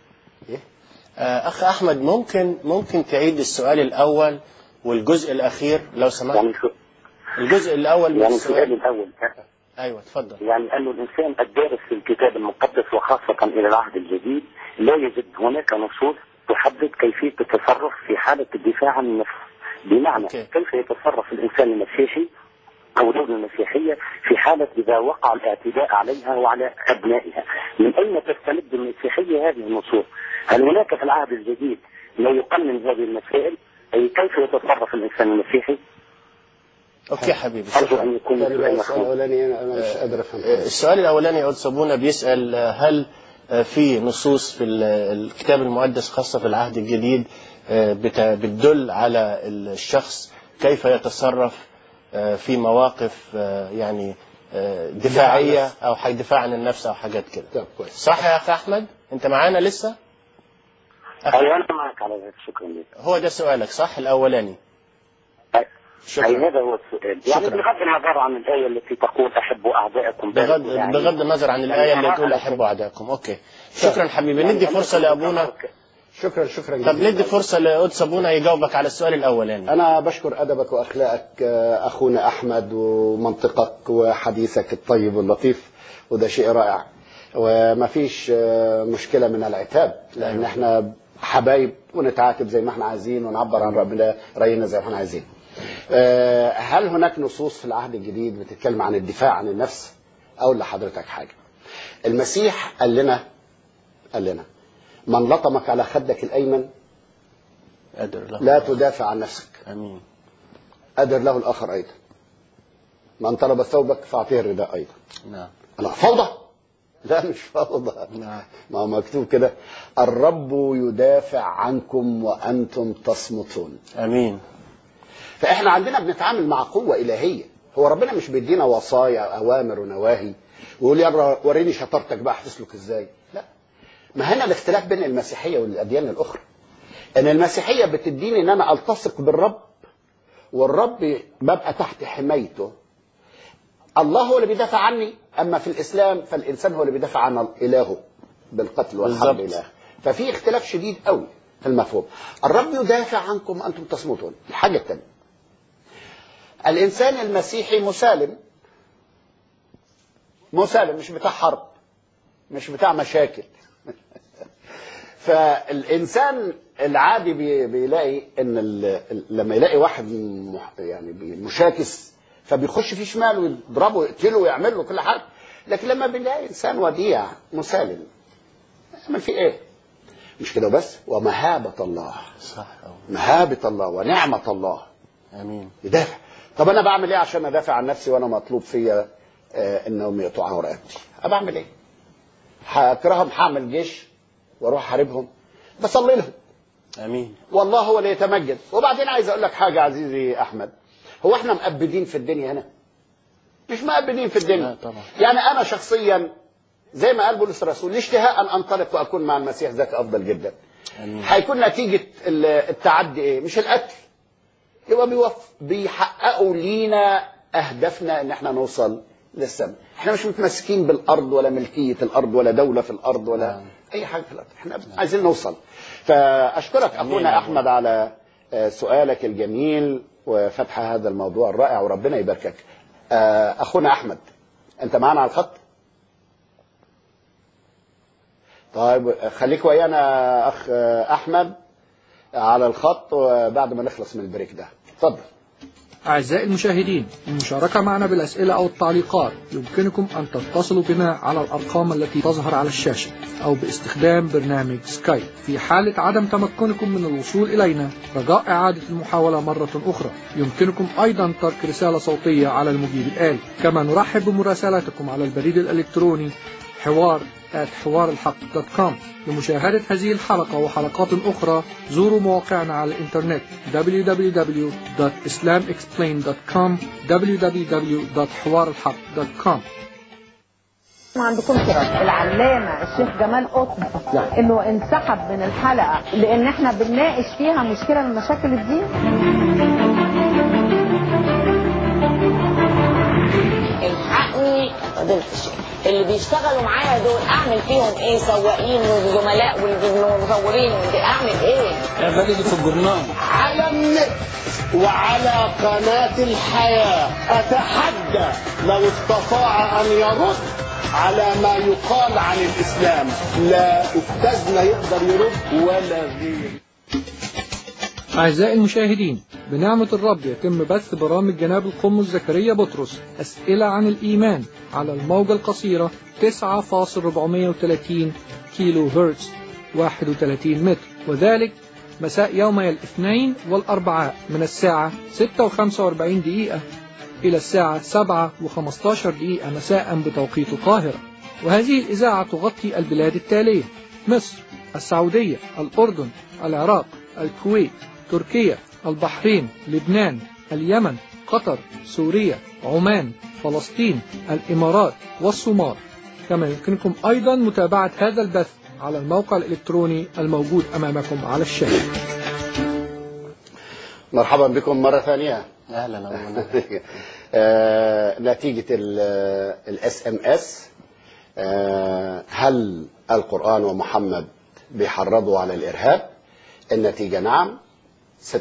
آه، اخ احمد ممكن ممكن تعيد السؤال الاول والجزء الاخير لو سمحت يعني سو- الجزء الاول من يعني السؤال السؤال الاول ايوه اتفضل يعني أن الإنسان الدارس في الكتاب المقدس وخاصة إلى العهد الجديد لا يجد هناك نصوص تحدد كيفية التصرف في حالة الدفاع عن النفس بمعنى أوكي. كيف يتصرف الإنسان المسيحي أو دولة المسيحية في حالة إذا وقع الاعتداء عليها وعلى أبنائها من أين تستمد المسيحية هذه النصوص هل هناك في العهد الجديد ما يقنن هذه المسائل أي كيف يتصرف الإنسان المسيحي اوكي حبيبي أرجو شكرا أن يكون طيب، السؤال السؤال مفهوم الاولاني انا أنا مش قادر افهم آه، السؤال الاولاني يا استاذ صابونه بيسال آه، هل آه، في نصوص في ال- الكتاب المقدس خاصه في العهد الجديد آه، بت- بتدل على الشخص كيف يتصرف آه، في مواقف آه، يعني آه، دفاعيه او حاجة دفاع عن النفس او حاجات كده طب كويس صح يا اخ احمد انت معانا لسه أيوة أنا معك على ذلك شكرا لك هو ده سؤالك صح الاولاني أي شكرا هذا هو السؤال يعني شكرا. بغض النظر عن الآية التي تقول أحبوا أعدائكم بغض يعني بغض النظر عن الايه اللي تقول احبوا اعدائكم اوكي شكرا حبيبي ندي فرصه لابونا شكرا شكرا طب جزيلا. ندي فرصه لقدس ابونا يجاوبك على السؤال الاولاني أنا بشكر أدبك وأخلاقك آه، أخونا أحمد ومنطقك وحديثك الطيب واللطيف وده شيء رائع وما فيش آه، مشكلة من العتاب لأن أيوة. احنا حبايب ونتعاتب زي ما احنا عايزين ونعبر عن ربنا رأينا زي ما احنا عايزين آه، هل هناك نصوص في العهد الجديد بتتكلم عن الدفاع عن النفس أقول لحضرتك حاجة المسيح قال لنا قال لنا من لطمك على خدك الأيمن قادر له لا تدافع عن نفسك امين أدر له الآخر أيضا من طلب ثوبك فأعطيه الرداء أيضا نعم لا فوضى لا مش فوضى نعم ما هو مكتوب كده الرب يدافع عنكم وأنتم تصمتون امين فإحنا عندنا بنتعامل مع قوة إلهية هو ربنا مش بيدينا وصايا أوامر ونواهي ويقول يلا وريني شطارتك بقى هتسلك إزاي لا ما هنا الاختلاف بين المسيحية والأديان الأخرى ان المسيحيه بتديني ان انا التصق بالرب والرب ببقى تحت حمايته الله هو اللي بيدافع عني اما في الاسلام فالانسان هو اللي بيدافع عن الهه بالقتل والحرب بالظبط. الى آخره. ففي اختلاف شديد قوي في المفهوم الرب يدافع عنكم انتم تصمتون الحاجه الثانيه الانسان المسيحي مسالم مسالم مش بتاع حرب مش بتاع مشاكل فالانسان العادي بي- بيلاقي ان ال- ال- لما يلاقي واحد مح- يعني بي- مشاكس فبيخش فيه شمال ويضربه ويقتله ويعمل له كل حاجه لكن لما بنلاقي انسان وديع مسالم يعمل فيه ايه؟ مش كده بس ومهابه الله صح أوي. مهابه الله ونعمه الله امين يدافع طب انا بعمل ايه عشان ادافع عن نفسي وانا مطلوب فيا آه انهم يقطعوا رقبتي أنا بعمل ايه هكرههم هعمل جيش واروح احاربهم بصلي لهم امين والله هو اللي يتمجد وبعدين عايز اقول لك حاجه عزيزي احمد هو احنا مقبدين في الدنيا هنا مش مقبدين في الدنيا لا طبعا. يعني انا شخصيا زي ما قال بولس الرسول لي اشتهاء ان انطلق واكون مع المسيح ذاك افضل جدا امين هيكون نتيجه ال- التعدي ايه مش القتل يبقى بيوف بيحققوا لينا اهدافنا ان احنا نوصل للسماء احنا مش متمسكين بالارض ولا ملكيه الارض ولا دوله في الارض ولا نعم. اي حاجه في الارض احنا عايزين نوصل فاشكرك أمين اخونا يا احمد على آه، سؤالك الجميل وفتح هذا الموضوع الرائع وربنا يباركك آه، اخونا احمد انت معانا على الخط طيب خليك ويانا اخ آه، احمد على الخط وبعد ما نخلص من البريك ده اتفضل أعزائي المشاهدين للمشاركة معنا بالأسئلة أو التعليقات يمكنكم أن تتصلوا بنا على الأرقام التي تظهر على الشاشة أو باستخدام برنامج سكايب في حالة عدم تمكنكم من الوصول إلينا رجاء إعادة المحاولة مرة أخرى يمكنكم أيضا ترك رسالة صوتية على المجيب الآلي كما نرحب بمراسلاتكم على البريد الإلكتروني حوار حوار الحق دوت كوم لمشاهدة هذه الحلقة وحلقات أخرى زوروا مواقعنا على الإنترنت www.islamexplained.com www.حوارالحق.com ما عندكم كده العلامة الشيخ جمال قطب انه انسحب من الحلقة لان احنا بنناقش فيها مشكلة من مشاكل الدين دول اللي بيشتغلوا معايا دول اعمل فيهم ايه سواقين وزملاء والمصورين اعمل ايه بلدي في الجرنان على النت وعلى قناة الحياة أتحدى لو استطاع أن يرد على ما يقال عن الإسلام لا أستاذنا يقدر يرد ولا غير أعزائي المشاهدين بنعمة الرب يتم بث برامج جناب القمص زكريا بطرس أسئلة عن الإيمان على الموجة القصيرة 9.430 كيلو هرتز 31 متر وذلك مساء يومي الاثنين والأربعاء من الساعة 6 و45 دقيقة إلى الساعة 7 و15 دقيقة مساء بتوقيت القاهرة وهذه الإذاعة تغطي البلاد التالية مصر السعودية الأردن العراق الكويت تركيا البحرين لبنان اليمن قطر سوريا عمان فلسطين الإمارات والصومال كما يمكنكم أيضا متابعة هذا البث على الموقع الإلكتروني الموجود أمامكم على الشاشة مرحبا بكم مرة ثانية اهلا أبونا. آه، نتيجة الاس ام اس هل القرآن ومحمد بيحرضوا على الإرهاب النتيجة نعم 96%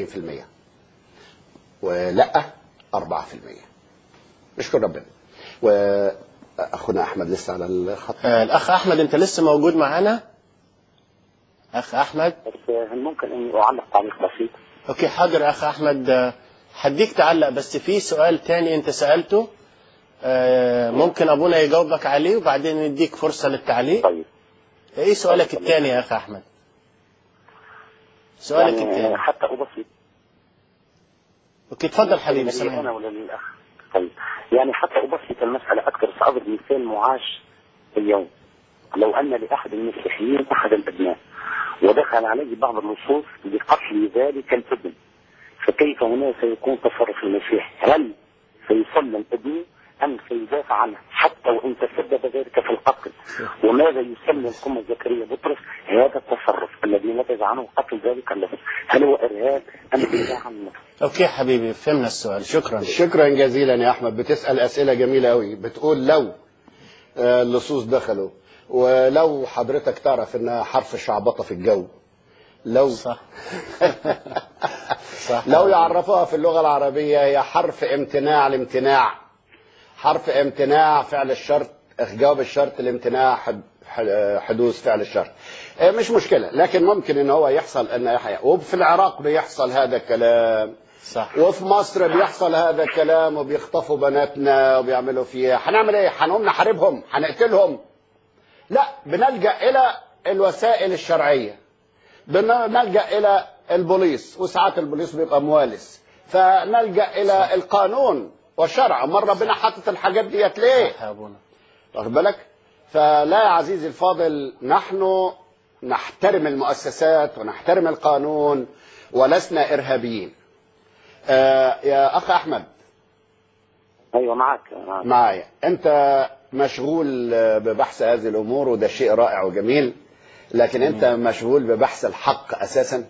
ولا 4% نشكر ربنا وأخونا أحمد لسه على الخط آه، الاخ احمد انت لسه موجود معانا اخ احمد بس هل ممكن اني اعلق تعليق بسيط؟ اوكي حاضر يا اخ احمد آه، هديك تعلق بس في سؤال تاني انت سالته آه، ممكن ابونا يجاوبك عليه وبعدين نديك فرصه للتعليق طيب ايه سؤالك التاني يا اخ احمد سؤالك يعني التاني حتى ابسط اوكي اتفضل حبيبي انا سامعني ولا للاخ طيب يعني حتى ابسط المساله اكثر ساضرب مثال معاش اليوم لو ان لاحد المسيحيين احد الابناء ودخل عليه بعض النصوص بقتل ذلك الابن فكيف هنا سيكون تصرف المسيح هل سيسلم ابنه ام سيدافع عنه حتى وان تسبب ذلك في القتل وماذا يسمى القمة زكريا بطرس هذا التصرف الذي نتج عنه قتل ذلك اللص هل هو ارهاب ام دفاع عن النفس اوكي حبيبي فهمنا السؤال شكرا شكرا جزيلا يا أحمد بتسأل أسئلة جميلة أوي بتقول لو آه، اللصوص دخلوا ولو حضرتك تعرف انها حرف شعبطه في الجو لو صح صح لو يعرفوها في اللغه العربيه هي حرف امتناع الامتناع حرف امتناع فعل الشرط جواب الشرط الامتناع حد- ح- حدوث فعل الشرط آه، مش مشكله لكن ممكن ان هو يحصل ان يحيى وفي العراق بيحصل هذا الكلام صح وفي مصر بيحصل هذا الكلام وبيخطفوا بناتنا وبيعملوا فيها هنعمل ايه هنقوم نحاربهم هنقتلهم لا بنلجا الى الوسائل الشرعيه بنلجا الى البوليس وساعات البوليس بيبقى موالس فنلجا الى القانون والشرع امال ربنا حاطط الحاجات ديت ليه صح يا ابونا واخد بالك فلا يا عزيزي الفاضل نحن نحترم المؤسسات ونحترم القانون ولسنا ارهابيين آه يا اخ احمد ايوه معك معك. معايا انت مشغول آه، ببحث هذه الامور وده شيء رائع وجميل لكن انت مشغول ببحث الحق اساسا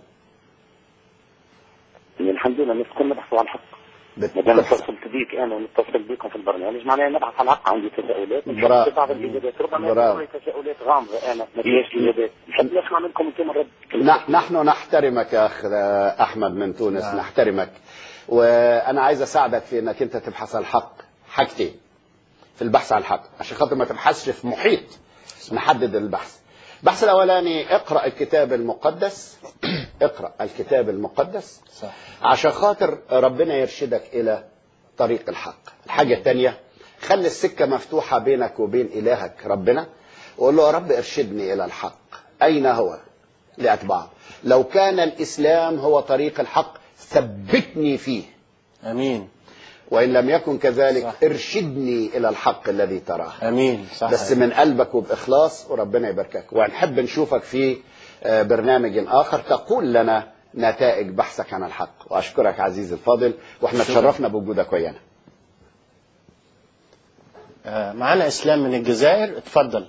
يعني الحمد لله الناس كلنا بحثوا عن الحق ما دام اتصلت بيك انا ونتصل بكم في البرنامج معناها نبحث عن الحق عندي تساؤلات مش برافو. عندي بعض الاجابات ربما برافو. يكون لي تساؤلات غامضه انا ما فيهاش اجابات نحب نسمع منكم انتم الرد نح- نحن نحترمك يا اخ آه، احمد من تونس نعم. نحترمك وانا عايز اساعدك في انك انت تبحث عن الحق حاجتين في البحث عن الحق عشان خاطر ما تبحثش في محيط نحدد البحث البحث الاولاني اقرا الكتاب المقدس اقرا الكتاب المقدس صح عشان خاطر ربنا يرشدك الى طريق الحق الحاجه الثانيه خلي السكه مفتوحه بينك وبين الهك ربنا وقول له يا رب ارشدني الى الحق اين هو لاتبعه لو كان الاسلام هو طريق الحق ثبتني فيه امين وان لم يكن كذلك صح. ارشدني الى الحق الذي تراه امين صح بس من قلبك وبإخلاص وربنا يباركك ونحب نشوفك في آه، برنامج آخر تقول لنا نتائج بحثك عن الحق وأشكرك عزيزي الفاضل وإحنا شكرا. تشرفنا بوجودك ويانا آه، معانا اسلام من الجزائر اتفضل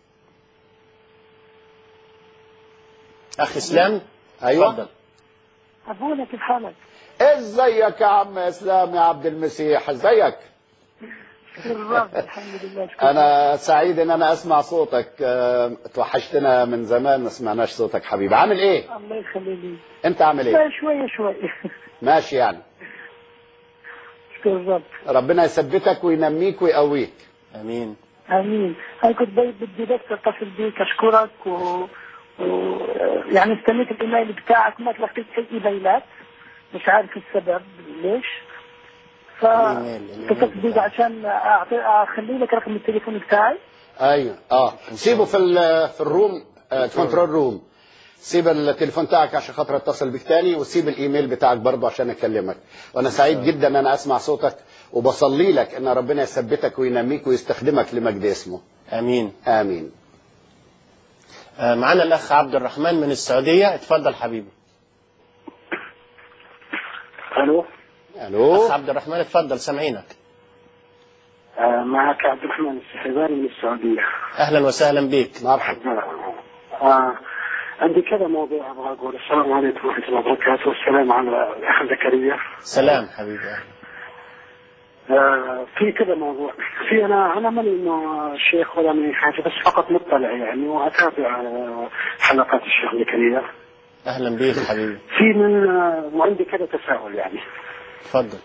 اخ اسلام أيوة. اتفضل أبونا كيف حالك؟ ازيك يا عم اسلام يا عبد المسيح ازيك بالرب الحمد لله شكرا. انا سعيد ان انا اسمع صوتك آه، توحشتنا من زمان ما سمعناش صوتك حبيبي عامل ايه الله يخلي لي انت عامل ايه لا شوية شوية ماشي يعني شكرا الرب ربنا يثبتك وينميك ويقويك امين امين انا كنت بي- بدي بس اتصل بيك اشكرك و... و... يعني استنيت الايميل بتاعك ما تلقيت اي ايميلات مش عارف السبب ليش ف الإيميل- الإيميل اتصلت بيك بتاعك. عشان أعطي... اخلي لك رقم التليفون بتاعي ايوه اه سيبه في ال- في الروم آه، كنترول روم سيب التليفون بتاعك عشان خاطر اتصل بيك تاني وسيب الايميل بتاعك برضه عشان اكلمك وانا سعيد جدا ان انا اسمع صوتك وبصلي لك ان ربنا يثبتك وينميك ويستخدمك لمجد اسمه امين امين آه، معنا الاخ عبد الرحمن من السعوديه اتفضل حبيبي الو الو اخ عبد الرحمن اتفضل سامعينك آه، معك عبد الرحمن السحيباني من السعوديه اهلا وسهلا بك مرحبا آه عندي كذا موضوع ابغى اقول السلام عليكم ورحمه الله وبركاته والسلام على الاخ زكريا سلام حبيبي آه في كذا موضوع في انا انا ماني انه شيخ ولا ماني حاجه بس فقط مطلع يعني واتابع آه، حلقات الشيخ زكريا اهلا بك حبيبي في من آه، وعندي كذا تساؤل يعني اتفضل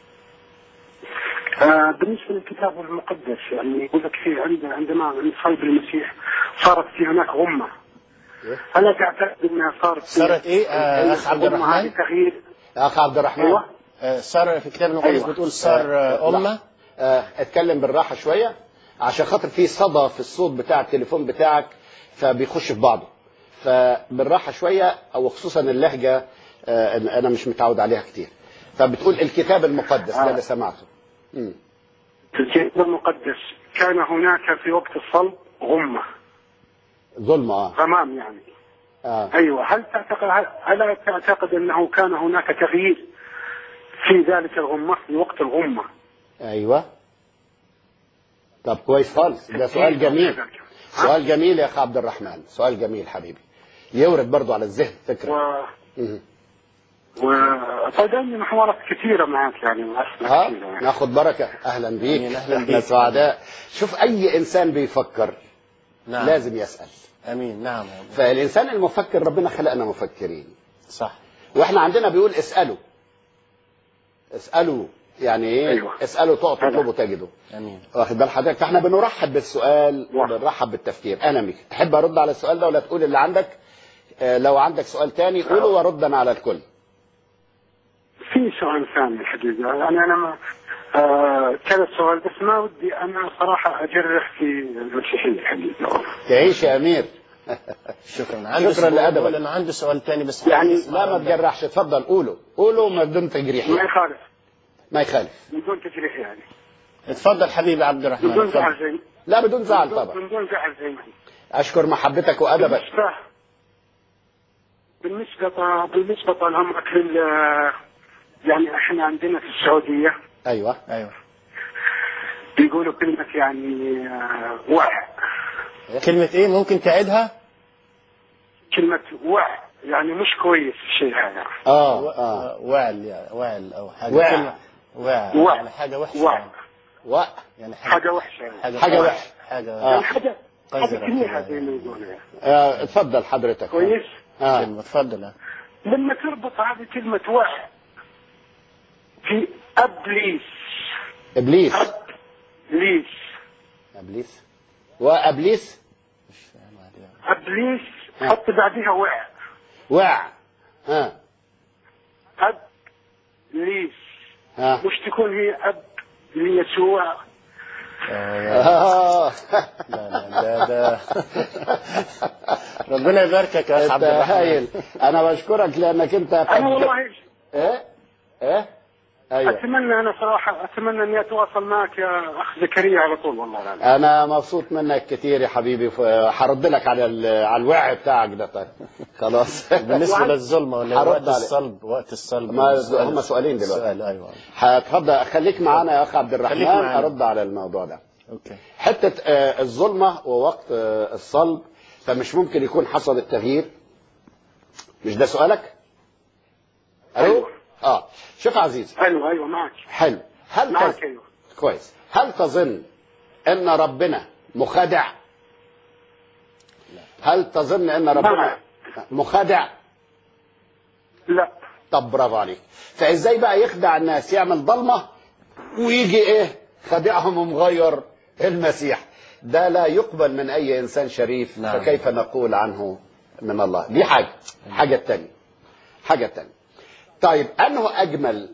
آه بالنسبه للكتاب المقدس يعني يقول لك في عند عندما عند صلب المسيح صارت في هناك غمه الا تعتقد انها صارت في- صارت إيه، آه، أخ عبد غمة الرحمن؟ هذه تغيير يا اخ عبد الرحمن ايوه آه، صار في كتاب المقدس أيوة. بتقول صار آه، لا. امه آه، اتكلم بالراحه شويه عشان خاطر في صدى في الصوت بتاع التليفون بتاعك فبيخش في بعضه فبالراحه شويه او خصوصا اللهجه آه، انا مش متعود عليها كتير فبتقول الكتاب المقدس ده اللي سمعته مم. في الكتاب المقدس كان هناك في وقت الصلب غمه ظلم اه غمام يعني اه ايوه هل تعتقد هل هل تعتقد انه كان هناك تغيير في ذلك الغمه في وقت الغمه ايوه طب كويس خالص ده سؤال جميل سؤال جميل يا اخ عبد الرحمن سؤال جميل حبيبي يورد برضو على الذهن و... فكره مم. و طيب عندي محاورات كثيره معك يعني واسئله ها كثيره يعني. ناخد بركه اهلا بيك أهلاً- أهلاً احنا بيك. سعداء شوف اي انسان بيفكر نعم لازم يسال امين نعم يا أبو. فالانسان المفكر ربنا خلقنا مفكرين صح واحنا عندنا بيقول اسالوا اسالوا يعني ايه أيوة. اسالوا تعطوا تطلبوا تجدوا امين واخد بال حضرتك فاحنا بنرحب بالسؤال واحد. وبنرحب بالتفكير انا ميك تحب ارد على السؤال ده ولا تقول اللي عندك آه، لو عندك سؤال تاني قوله وارد انا على الكل في سؤال ثاني الحقيقه يعني انا ما آه كذا سؤال بس ما ودي انا صراحه اجرح في المسيحيه الحقيقه تعيش يا امير شكرا عنده شكراً سؤال- لأدبك. بقول انه عنده سؤال تاني بس يعني لا ما تجرحش اتفضل قوله قوله ما بدون تجريح ما يعني. يخالف ما يخالف من دون تجريح يعني اتفضل حبيبي عبد الرحمن بدون زعل اتفضل زي لا بدون زعل من دون- طبعا من دون زعل زي ما هي. اشكر محبتك وادبك بالنسبة بالنسبة بالنسبة لأمرك لل يعني احنا عندنا في السعودية ايوه ايوه بيقولوا كلمة يعني آه، وعي كلمة ايه ممكن تعيدها؟ كلمة وعي يعني مش كويس الشيء هذا اه اه وعل يعني وعل او حاجة وع. كلمة وع وع. يعني حاجة وحشة وع يعني. و... يعني حاجة وحشة يعني. حاجة حاجة وحشة. وحشة. حاجة آه. يعني حاجة حاجة قذرة كريهة كده زي ما يعني. يقولوا يعني. آه اتفضل حضرتك كويس اه كلمة اتفضل آه. لما تربط هذه كلمة وعي في أبليس ابليس أبليس ابليس وابليس مش فاهم عليها. أبليس آه. حط بعدها وعي وع ها أبليس ها مش تكون هي أب ليسوع آه، يا- آه. لا لا ده ده ربنا يباركك يا اخ عبد انت الرحمن هايل انا بشكرك لانك انت أنا والله ايه ايه ايوه أتمنى أنا صراحة أتمنى إني أتواصل معك يا أخ زكريا على طول والله العظيم انا مبسوط منك كتير يا حبيبي ف- هرد لك على ال- على الوعي بتاعك ده طيب خلاص بالنسبة وعد- للظلمة ولا هرد وقت عليك. الصلب وقت الصلب ما- السؤال- هما سؤالين دلوقتي. السؤال ايوه هتفضل خليك معانا يا اخ عبد خليك الرحمن معانا. ارد على الموضوع ده اوكي حته آه، الظلمه ووقت آه، الصلب فمش ممكن يكون حصل التغيير مش ده سؤالك؟ الو أيوة. اه شوف يا عزيزي أيوه أيوه معك حلو هل معك تز... أيوه كويس هل تظن ان ربنا مخادع هل تظن ان ربنا مخادع لا طب برافو عليك فازاي بقى يخدع الناس يعمل ضلمه ويجي ايه خادعهم ومغير المسيح ده لا يقبل من اي انسان شريف نعم. فكيف نقول عنه من الله دي حاجه حاجه تانية حاجه تانية طيب انه اجمل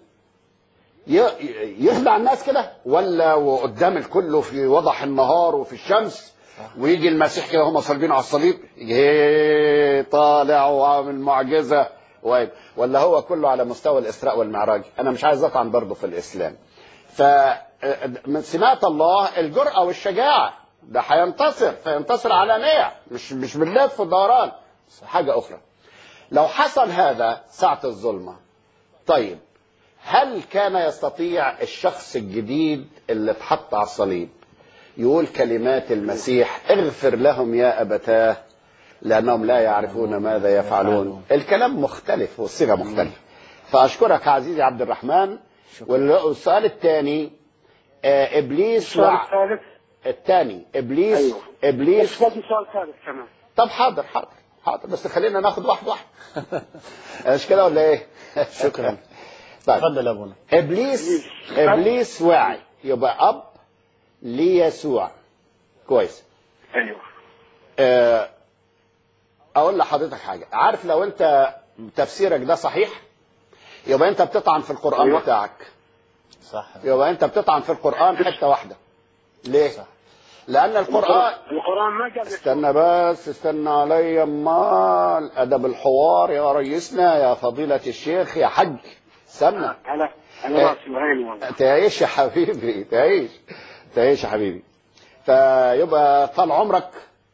ي- يخدع الناس كده ولا وقدام الكل في وضح النهار وفي الشمس ويجي المسيح كده هم صلبين على الصليب يجي طالع وعامل معجزه و- ولا هو كله على مستوى الاسراء والمعراج انا مش عايز اطعن برضه في الاسلام ف من سمات الله الجرأة والشجاعة ده هينتصر فينتصر علانية مش مش باللف ودوران حاجة أخرى لو حصل هذا ساعة الظلمة طيب هل كان يستطيع الشخص الجديد اللي اتحط على الصليب يقول كلمات المسيح اغفر لهم يا أبتاه لأنهم لا يعرفون ماذا يفعلون الكلام مختلف والصيغة مختلفة فأشكرك عزيزي عبد الرحمن والسؤال الثاني آه، إبليس السؤال وع... الثالث الثاني إبليس أيوه. إبليس باقي سؤال ثالث كمان طب حاضر حاضر حاضر بس خلينا ناخد واحد واحد مش كده ولا ايه؟ شكرا طيب اتفضل يا ابونا ابليس ابليس واعي يبقى اب ليسوع كويس ايوه آه، اقول لحضرتك حاجه عارف لو انت تفسيرك ده صحيح يبقى انت بتطعن في القران أيوة. بتاعك صح يبقى انت بتطعن في القران حته واحده ليه صح. لان القران القرآن ما قال استنى بس استنى علي امال ادب الحوار يا ريسنا يا فضيله الشيخ يا حج استنى على على إيه. راسي وعيني والله تعيش يا حبيبي تعيش تعيش يا حبيبي فيبقى طال عمرك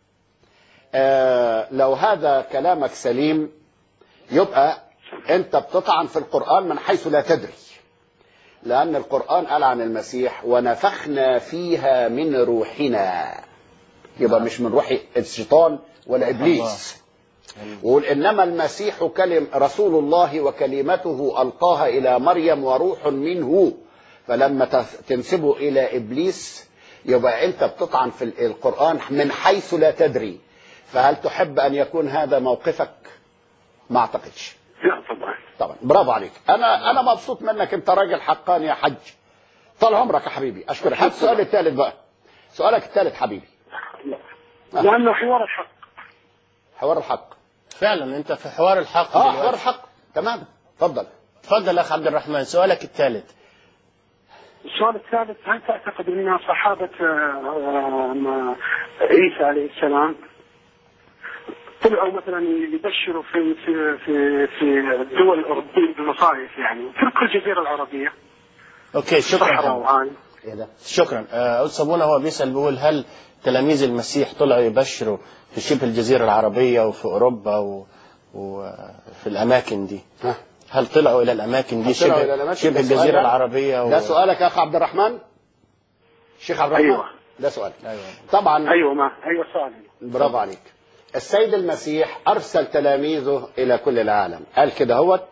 آه لو هذا كلامك سليم يبقى انت بتطعن في القرآن من حيث لا تدري لأن القرآن قال عن المسيح ونفخنا فيها من روحنا يبقى مش من روح الشيطان ولا إبليس وقول إنما المسيح كلم رسول الله وكلمته ألقاها إلى مريم وروح منه فلما تف- تنسبه إلى إبليس يبقى أنت بتطعن في ال- القرآن من حيث لا تدري فهل تحب أن يكون هذا موقفك؟ ما أعتقدش لا طبعا طبعا برافو عليك انا انا مبسوط منك انت راجل حقاني يا حج طال عمرك يا حبيبي اشكرك هات السؤال الثالث بقى سؤالك الثالث حبيبي لانه حوار الحق حوار الحق فعلا انت في حوار الحق اه دلوقتي. حوار الحق تمام اتفضل اتفضل يا اخ عبد الرحمن سؤالك الثالث السؤال الثالث هل تعتقد ان صحابه آه، آه، عيسى عليه السلام طلعوا مثلا يبشروا في في في في الدول الاوروبيه بالمصايف يعني ترك الجزيره العربيه اوكي شكرا صحراء حبيبي. وهاي ايه ده شكرا آه، أستاذ صابونة هو بيسأل بيقول هل تلاميذ المسيح طلعوا يبشروا في شبه الجزيرة العربية وفي أوروبا و... وفي الأماكن دي ها هل طلعوا إلى الأماكن دي هل طلعوا شبه, إلى الأماكن؟ شبه ده سؤال الجزيرة ده؟ العربية و... ده سؤالك يا اخ عبد الرحمن شيخ عبد الرحمن أيوة. ده سؤال أيوة. طبعا ايوه ما ايوه سؤالي برافو عليك السيد المسيح ارسل تلاميذه الى كل العالم قال كده هوت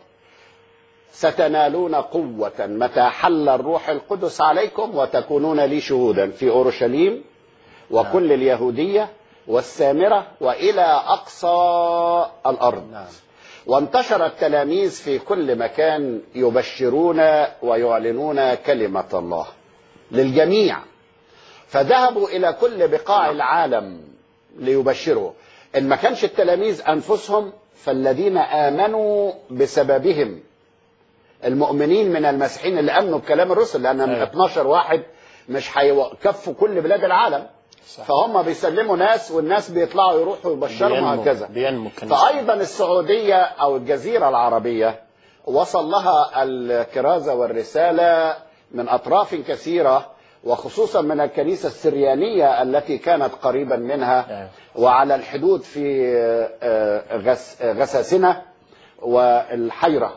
ستنالون قوة متى حل الروح القدس عليكم وتكونون لي شهودا في أورشليم وكل اليهودية والسامرة وإلى أقصى الأرض نعم. وانتشر التلاميذ في كل مكان يبشرون ويعلنون كلمة الله للجميع فذهبوا إلى كل بقاع العالم ليبشروا إن ما كانش التلاميذ أنفسهم فالذين آمنوا بسببهم المؤمنين من المسيحيين اللي امنوا بكلام الرسل لان من أيوة. 12 واحد مش هيكفوا كل بلاد العالم صح. فهم بيسلموا ناس والناس بيطلعوا يروحوا يبشروا بينمو- وهكذا بينمو كنيسة. فايضا السعوديه او الجزيره العربيه وصل لها الكرازه والرساله من اطراف كثيره وخصوصا من الكنيسه السريانيه التي كانت قريبا منها أيوة. وعلى الحدود في آه، غس غساسنه والحيره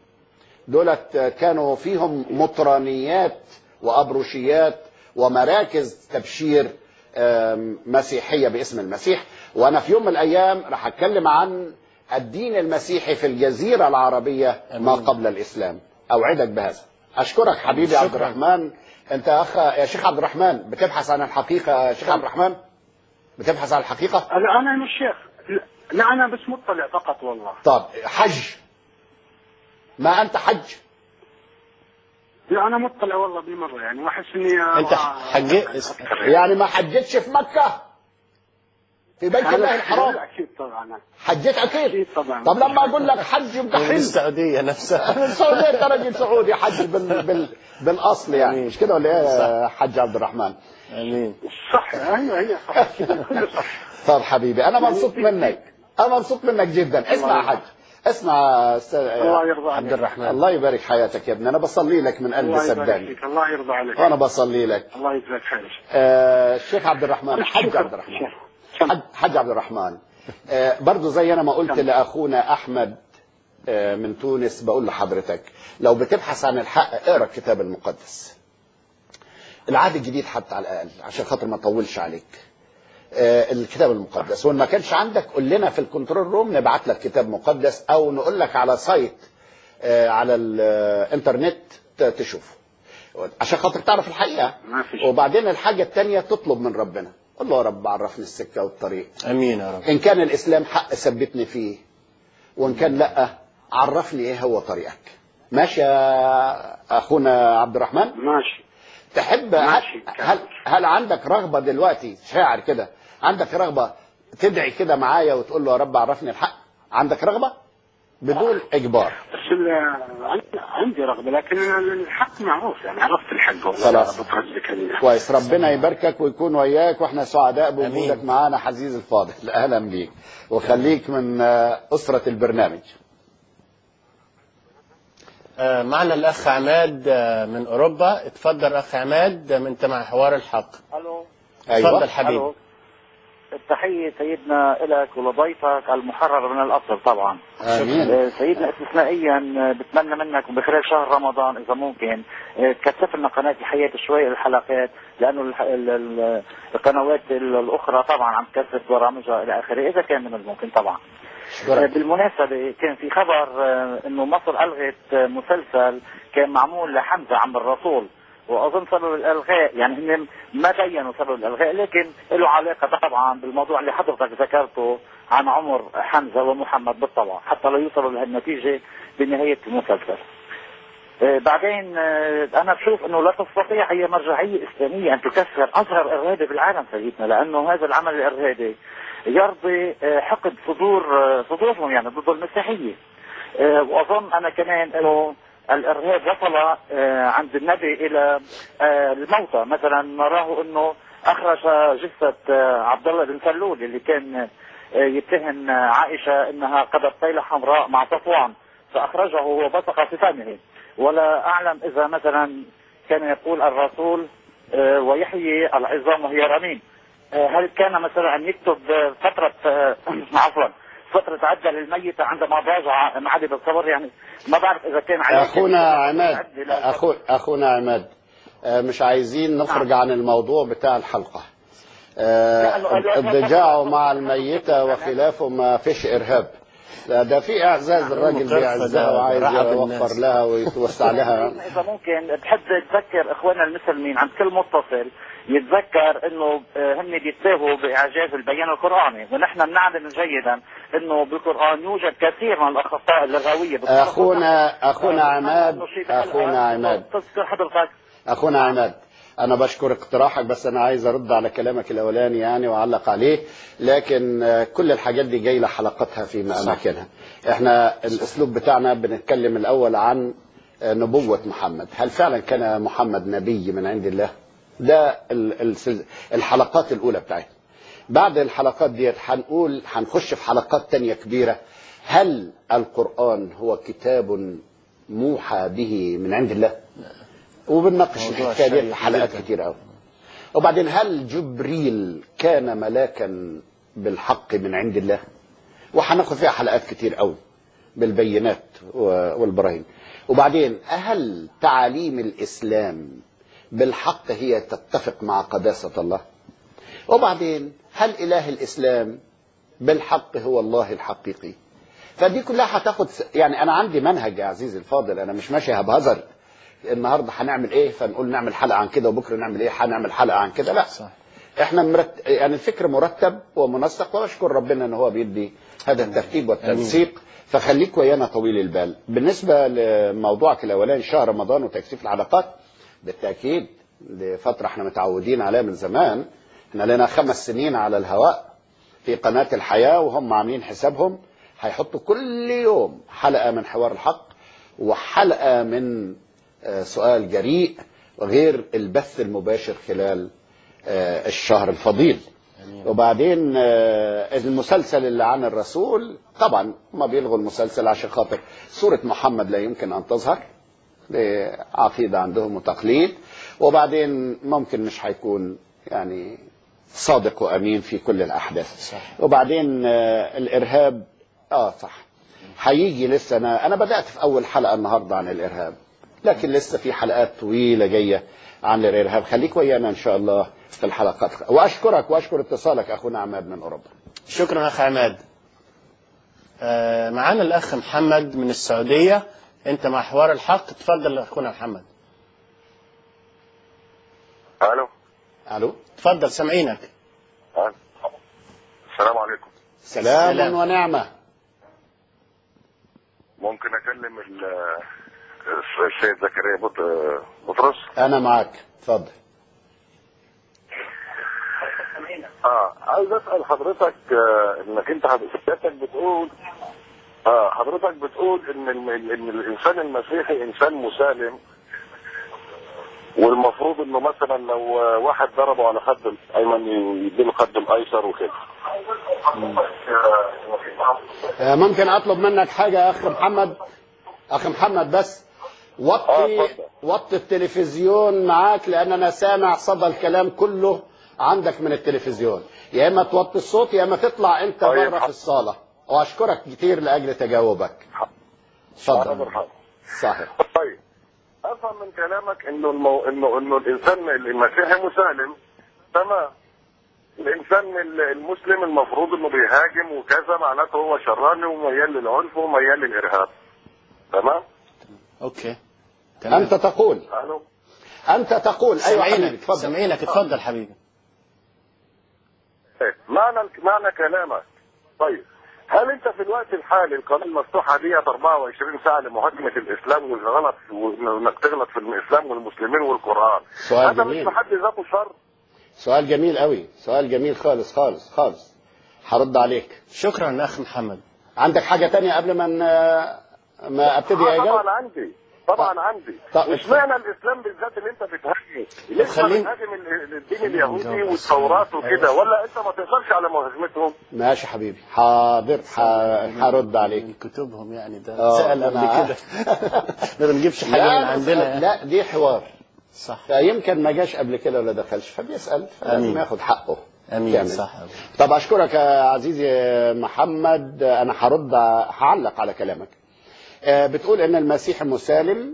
دولت كانوا فيهم مطرانيات وأبروشيات ومراكز تبشير آم، مسيحية باسم المسيح وأنا في يوم من الأيام راح أتكلم عن الدين المسيحي في الجزيرة العربية ما أمين. قبل الإسلام أوعدك بهذا أشكرك حبيبي عبد شكراً. الرحمن انت يا اخ يا شيخ عبد الرحمن بتبحث عن الحقيقه يا شيخ عبد الرحمن بتبحث عن الحقيقه لا انا مش شيخ لا انا بس مطلع فقط والله طب حج ما انت حج لا انا مطلع والله بالمره يعني واحس اني انت حجيت يعني ما حجتش في مكه في بيت الله الحرام اكيد طبعا حجيت اكيد اكيد طبعا طب لما اقول لك حج من بحل السعوديه نفسها من السعوديه انت راجل سعودي حج بال... بال... بالاصل يعني مش كده ولا ايه يا حج عبد الرحمن امين صح ايوه هي صح كله صح طب حبيبي انا مبسوط منك انا مبسوط منك جدا اسمع يا حج اسمع يا أستاذ- الله يرضى عبد عليك الرحمن الله يبارك حياتك يا ابني انا بصلي لك من قلبي الله يبارك صدقني فيك الله يرضى عليك وانا بصلي لك الله يجزاك خير آه، الشيخ عبد الرحمن حج شكراً. عبد الرحمن شكراً. حج, حج عبد الرحمن آه، برضو زي انا ما قلت لاخونا احمد آه، من تونس بقول لحضرتك لو بتبحث عن الحق اقرا الكتاب المقدس العهد الجديد حتى على الاقل عشان خاطر ما اطولش عليك آه، الكتاب المقدس وان ما كانش عندك قول لنا في الكنترول روم نبعت لك كتاب مقدس او نقول لك على سايت آه، على الانترنت ت- تشوفه عشان خاطر تعرف الحقيقه ما فيش وبعدين الحاجه الثانيه تطلب من ربنا قول له يا رب عرفني السكه والطريق امين يا رب ان كان الاسلام حق ثبتني فيه وان كان لا عرفني ايه هو طريقك ماشي يا اخونا عبد الرحمن ماشي تحب هل, ماشي. هل, هل عندك رغبه دلوقتي شاعر كده عندك رغبه تدعي كده معايا وتقول له يا رب عرفني الحق عندك رغبه بدون اجبار بس ال- عندي- عندي رغبه لكن أنا الحق معروف يعني عرفت الحق والله خلاص. بطريقتك ال- كويس ربنا يباركك ويكون وياك واحنا سعداء بوجودك أمين. معانا حزيز الفاضل اهلا بيك وخليك من آه، اسره البرنامج آه، معنا الاخ عماد آه، من اوروبا اتفضل اخ عماد آه، انت مع حوار الحق الو اتفضل حبيبي الو التحية سيدنا لك ولضيفك المحرر من الأصل طبعا امين آه، سيدنا استثنائيا آه، بتمنى منك بخلال شهر رمضان إذا ممكن آه، تكثف لنا قناة الحياة شوي الحلقات لأنه الح- ال- ال- القنوات ال- الأخرى طبعا عم تكثف برامجها إلى آخره إذا كان من الممكن طبعا آه، اشكرك بالمناسبة كان في خبر آه، انه مصر الغت آه، مسلسل كان معمول لحمزة عم الرسول واظن سبب الالغاء يعني هم ما بينوا سبب الالغاء لكن له علاقة طبعا بالموضوع اللي حضرتك ذكرته عن عمر حمزة ومحمد بالطبع حتى لا يوصلوا لهالنتيجة بنهاية المسلسل آه، بعدين آه، انا بشوف انه لا تستطيع اي مرجعيه اسلاميه ان تكسر اصغر ارهابي بالعالم سيدنا لانه هذا العمل الارهابي يرضي آه، حقد صدور آه، صدورهم يعني ضد المسيحيه آه، واظن انا كمان انه الارهاب وصل آه، عند النبي الى آه، الموتى مثلا نراه انه اخرج جثه آه، عبد الله بن سلول اللي كان آه، يتهم آه، عائشه انها قدت طيله حمراء مع صفوان فاخرجه وبصق في فمه ولا اعلم اذا مثلا كان يقول الرسول آه، ويحيي العظام وهي رميم آه، هل كان مثلا يكتب آه، فترة آه، عفوا فترة عدة للميت عندما ضاجع مع علي بالصبر يعني ما بعرف إذا كان عليه اخونا عماد عدة لا- أخو اخونا عماد آه، مش عايزين نخرج عن الموضوع بتاع الحلقه آه، لأنه- لأنه- الضجاع مع الميتة وخلافه ما فيش إرهاب لا ده في إعزاز الراجل مكافأة بيعزها وعايز رحب يوفر الناس. لها ويتوسع لها إذا ممكن بحب تذكر إخواننا المسلمين عند كل متصل يتذكر انه آه، هن بيتساهوا باعجاز البيان القراني ونحن بنعلم جيدا انه بالقران يوجد كثير من الاخطاء اللغويه أخونا أخونا عماد أخونا عماد تذكر حضرتك اخونا عماد انا بشكر اقتراحك بس انا عايز ارد على كلامك الاولاني يعني واعلق عليه لكن آه، كل الحاجات دي جايه لحلقتها في اماكنها احنا الاسلوب بتاعنا بنتكلم الاول عن آه، نبوه محمد هل فعلا كان محمد نبي من عند الله ده ال- السلز- الحلقات الاولى بتاعتنا بعد الحلقات ديت هنقول هنخش في حلقات تانية كبيره هل القران هو كتاب موحى به من عند الله وبنناقش موضوع الحكايه دي شيق في حلقات جداً. كتير قوي وبعدين هل جبريل كان ملاكا بالحق من عند الله وهناخد فيها حلقات كتير قوي بالبينات و- والبراهين وبعدين هل تعاليم الاسلام بالحق هي تتفق مع قداسه الله وبعدين هل اله الاسلام بالحق هو الله الحقيقي فدي كلها هتاخد س- يعني انا عندي منهج يا عزيزي الفاضل انا مش ماشي هبهزر النهارده هنعمل ايه فنقول نعمل حلقه عن كده وبكره نعمل ايه هنعمل حلقه عن كده لا صح احنا مرت... يعني الفكر مرتب ومنسق واشكر ربنا ان هو بيدي هذا الترتيب والتنسيق فخليك ويانا طويل البال بالنسبه لموضوعك الاولاني شهر رمضان وتكثيف الحلقات بالتاكيد دي فتره احنا متعودين عليها من زمان احنا لنا خمس سنين على الهواء في قناه الحياه وهم عاملين حسابهم هيحطوا كل يوم حلقه من حوار الحق وحلقه من آه، سؤال جريء وغير البث المباشر خلال آه، الشهر الفضيل وبعدين آه، المسلسل اللي عن الرسول طبعا ما بيلغوا المسلسل عشان خاطر سورة محمد لا يمكن أن تظهر عقيدة عندهم وتقليد وبعدين ممكن مش هيكون يعني صادق وأمين في كل الأحداث صح. وبعدين آه، الإرهاب آه صح هيجي لسه أنا أنا بدأت في أول حلقة النهاردة عن الإرهاب لكن لسه في حلقات طويلة جاية عن الإرهاب خليك ويانا إن شاء الله في الحلقات وأشكرك وأشكر اتصالك أخونا عماد من أوروبا شكرا اخ عماد آه، معانا الاخ محمد من السعوديه انت مع حوار الحق تفضل اخونا محمد الو ألو تفضل سامعينك السلام عليكم سلام, سلام. ونعمة ممكن اكلم ال- السيد زكريا بط- بطرس أنا معاك اتفضل اه عايز اسال حضرتك آه انك انت حضرتك بتقول اه حضرتك بتقول ان الم- ان الانسان المسيحي انسان مسالم والمفروض انه مثلا لو آه، واحد ضربه على خد الايمن يديله خد الايسر وكده آه، ممكن أطلب منك حاجة يا أخ محمد أخ محمد بس آه، وطي اتفضل. وطي التلفزيون معاك لأن أنا سامع صدى الكلام كله عندك من التلفزيون يا إما توطي الصوت يا إما تطلع أنت طيب. بره في الصالة وأشكرك كتير لأجل تجاوبك حاضر اتفضل حاضر. صحيح طيب افهم من كلامك انه المو... انه انه الانسان المسيحي مسالم تمام الانسان ال- المسلم المفروض انه بيهاجم وكذا معناته هو شراني وميال للعنف وميال للارهاب تمام اوكي أنت تقول الو أنت تقول أيوة حبيبي سامعينك اتفضل سامعينك اتفضل حبيبي إيه، معنى معنى كلامك طيب هل انت في الوقت الحالي القناه المفتوحه ديت 24 ساعه لمهاجمه الاسلام والغلط وانك تغلط في الاسلام والمسلمين والقران سؤال هذا مش جميل. في حد ذاته شر سؤال جميل قوي سؤال جميل خالص خالص خالص هرد عليك شكرا اخ محمد عندك حاجة تانية قبل ما ن- ما ابتدي آه اجاوب طبعا عندي طبعا عندي طب مش معنى الاسلام بالذات اللي انت بتهاجمه لسه خليني- بتهاجم ال- الدين خليني اليهودي نجاوب بس. والتوراه وكده أيوة. ولا انت ما تقدرش على مهاجمتهم ماشي حبيبي حاضر ح- هرد عليك من كتبهم يعني ده آه، سأل قبل أنا كده ما بنجيبش حاجه من لا عندنا يعني. لا دي حوار صح فيمكن ما جاش قبل كده ولا دخلش فبيسأل فلازم أمين. ياخد حقه امين كامل. صح طب اشكرك يا عزيزي محمد انا هرد هعلق على كلامك آه، بتقول ان المسيح مسالم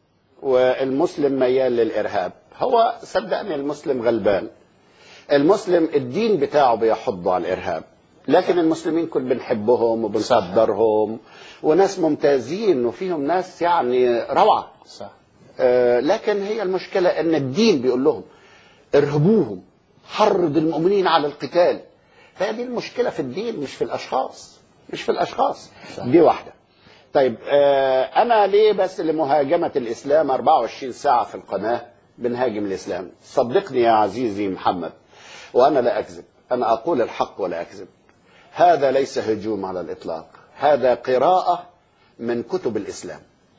والمسلم ميال للارهاب هو صدقني المسلم غلبان المسلم الدين بتاعه بيحضه على الارهاب لكن المسلمين كل بنحبهم وبنقدرهم وناس ممتازين وفيهم ناس يعني روعه صح آه، لكن هي المشكله ان الدين بيقول لهم ارهبوهم حرض المؤمنين على القتال فهي دي المشكله في الدين مش في الاشخاص مش في الاشخاص دي واحده طيب آه، انا ليه بس لمهاجمه الاسلام 24 ساعه في القناه بنهاجم الاسلام صدقني يا عزيزي محمد وانا لا اكذب انا اقول الحق ولا اكذب هذا ليس هجوم على الاطلاق هذا قراءه من كتب الاسلام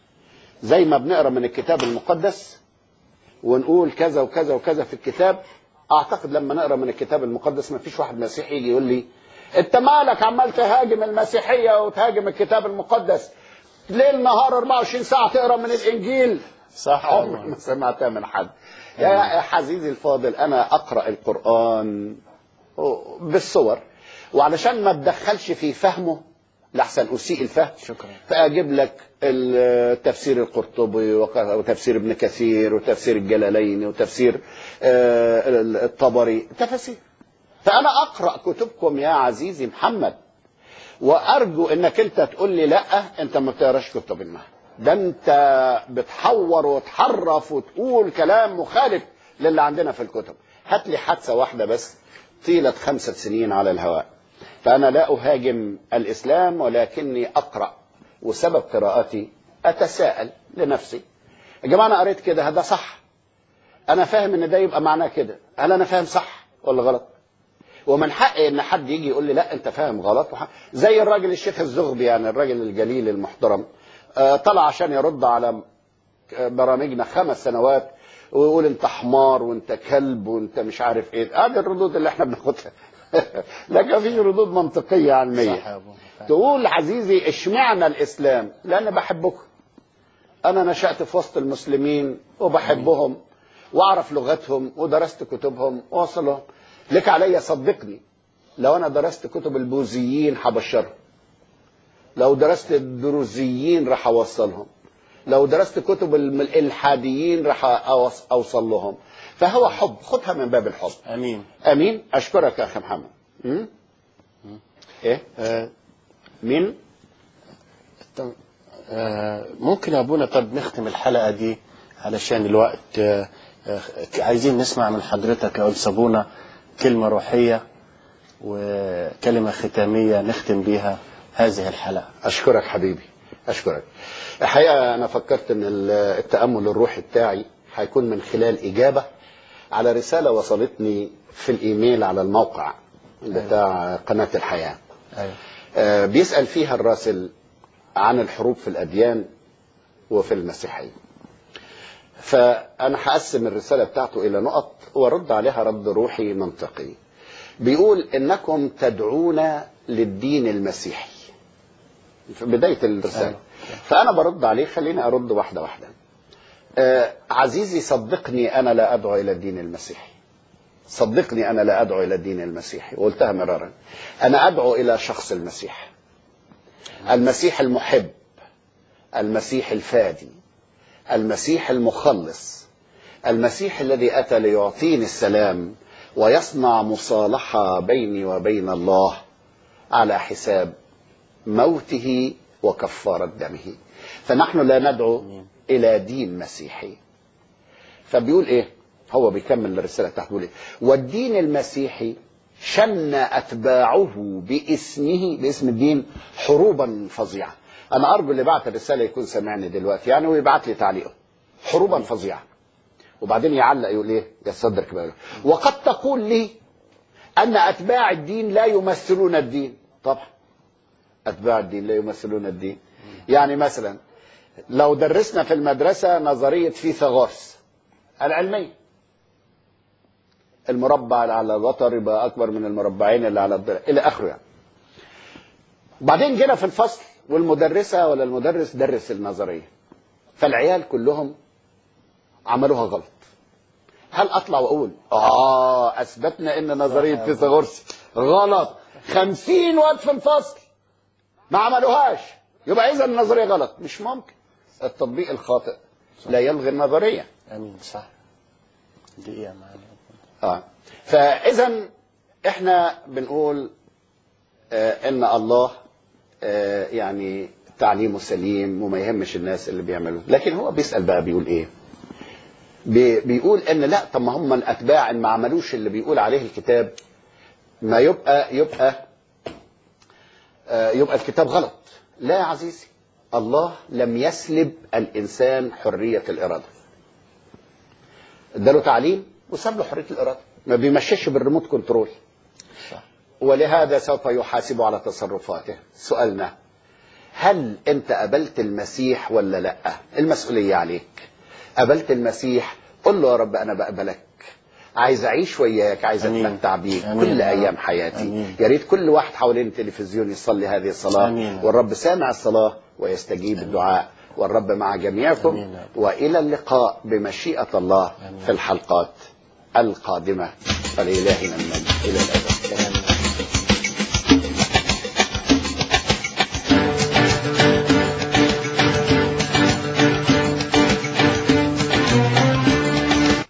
زي ما بنقرا من الكتاب المقدس ونقول كذا وكذا وكذا في الكتاب اعتقد لما نقرا من الكتاب المقدس ما فيش واحد مسيحي يجي يقول لي انت مالك عمال تهاجم المسيحيه وتهاجم الكتاب المقدس ليل نهار 24 ساعه تقرا من الانجيل صح عمري ما سمعتها من حد يا يا عزيزي الفاضل انا اقرا القران بالصور وعلشان ما اتدخلش في فهمه لحسن اسيء الفهم شكرا فاجيب لك التفسير القرطبي وك- وتفسير ابن كثير وتفسير الجلالين وتفسير آه، الطبري تفاسير فانا اقرا كتبكم يا عزيزي محمد وارجو انك انت تقول لي لا انت ما بتقراش كتب المهد ده انت بتحور وتحرف وتقول كلام مخالف للي عندنا في الكتب هات لي حادثه واحده بس طيله خمسة سنين على الهواء فانا لا اهاجم الاسلام ولكني اقرا وسبب قراءتي اتساءل لنفسي يا جماعه انا قريت كده هذا صح انا فاهم ان ده يبقى معناه كده هل انا فاهم صح ولا غلط ومن حقي ان حد يجي يقول لي لا انت فاهم غلط وح... زي الراجل الشيخ الزغبي يعني الراجل الجليل المحترم آه، طلع عشان يرد على برامجنا خمس سنوات ويقول انت حمار وانت كلب وانت مش عارف ايه هذه الردود اللي احنا بناخدها لكن مفيش ردود منطقيه علميه صح يا أبو. تقول عزيزي اشمعنى الاسلام لان بحبكم انا نشات في وسط المسلمين وبحبهم واعرف لغتهم ودرست كتبهم واوصلهم لك علي صدقني لو انا درست كتب البوذيين هبشرهم لو درست الدروزيين راح اوصلهم لو درست كتب الم- الالحاديين راح أوص- اوصل لهم فهو حب خدها من باب الحب امين امين اشكرك يا اخي محمد م? ايه آه مين طب، آه، ممكن يا ابونا طب نختم الحلقه دي علشان الوقت آه، آه، عايزين نسمع من حضرتك يا أستاذ ابونا كلمه روحيه وكلمه ختاميه نختم بيها هذه الحلقه اشكرك حبيبي اشكرك الحقيقه انا فكرت ان ال- التامل الروحي بتاعي هيكون من خلال اجابه على رساله وصلتني في الايميل على الموقع بتاع قناه الحياه ايوه آه، بيسال فيها الراسل عن الحروب في الاديان وفي المسيحيه فانا هقسم الرساله بتاعته الى نقط وارد عليها رد روحي منطقي بيقول انكم تدعون للدين المسيحي في بدايه الرساله أيوة. فانا برد عليه خليني ارد واحده واحده آه عزيزي صدقني انا لا ادعو الى الدين المسيحي صدقني انا لا ادعو الى الدين المسيحي وقلتها مرارا انا ادعو الى شخص المسيح المسيح المحب المسيح الفادي المسيح المخلص المسيح الذي اتى ليعطيني السلام ويصنع مصالحه بيني وبين الله على حساب موته وكفاره دمه فنحن لا ندعو الى دين مسيحي فبيقول ايه هو بيكمل الرساله بتاعته بيقول ايه والدين المسيحي شن اتباعه باسمه باسم الدين حروبا فظيعه انا ارجو اللي بعت الرساله يكون سامعني دلوقتي يعني ويبعت لي تعليقه حروبا فظيعه وبعدين يعلق يقول ايه يستدرك بقى وقد تقول لي ان اتباع الدين لا يمثلون الدين طبعا اتباع الدين لا يمثلون الدين يعني مثلا لو درسنا في المدرسه نظريه فيثاغورس العلميه المربع اللي على الوتر يبقى اكبر من المربعين اللي على الضلع الى اخره يعني بعدين جينا في الفصل والمدرسه ولا المدرس درس النظريه فالعيال كلهم عملوها غلط هل اطلع واقول اه اثبتنا ان نظريه فيثاغورس غلط خمسين واد في الفصل ما عملوهاش يبقى اذا النظريه غلط مش ممكن التطبيق الخاطئ لا يلغي النظريه امين صح دقيقه معانا اه فاذا احنا بنقول آه ان الله آه يعني تعليمه سليم وما يهمش الناس اللي بيعملوه لكن هو بيسال بقى بيقول ايه بي بيقول ان لا طب ما هم الاتباع ان ما عملوش اللي بيقول عليه الكتاب ما يبقى يبقى آه يبقى الكتاب غلط لا يا عزيزي الله لم يسلب الانسان حريه الاراده اداله تعليم وساب له حريه الاراده ما بيمشيش بالريموت كنترول صح. ولهذا سوف يحاسب على تصرفاته سؤالنا هل انت قبلت المسيح ولا لا المسؤوليه عليك قبلت المسيح قل له يا رب انا بقبلك عايز اعيش وياك عايز أمين. اتمتع بيك أمين كل يا رب. ايام حياتي أمين. يا ريت كل واحد حوالين التلفزيون يصلي هذه الصلاه أمين. والرب سامع الصلاه ويستجيب الدعاء والرب مع جميعكم أمين يا رب. والى اللقاء بمشيئه الله أمين. في الحلقات القادمه فلإلهنا المجد الى الابد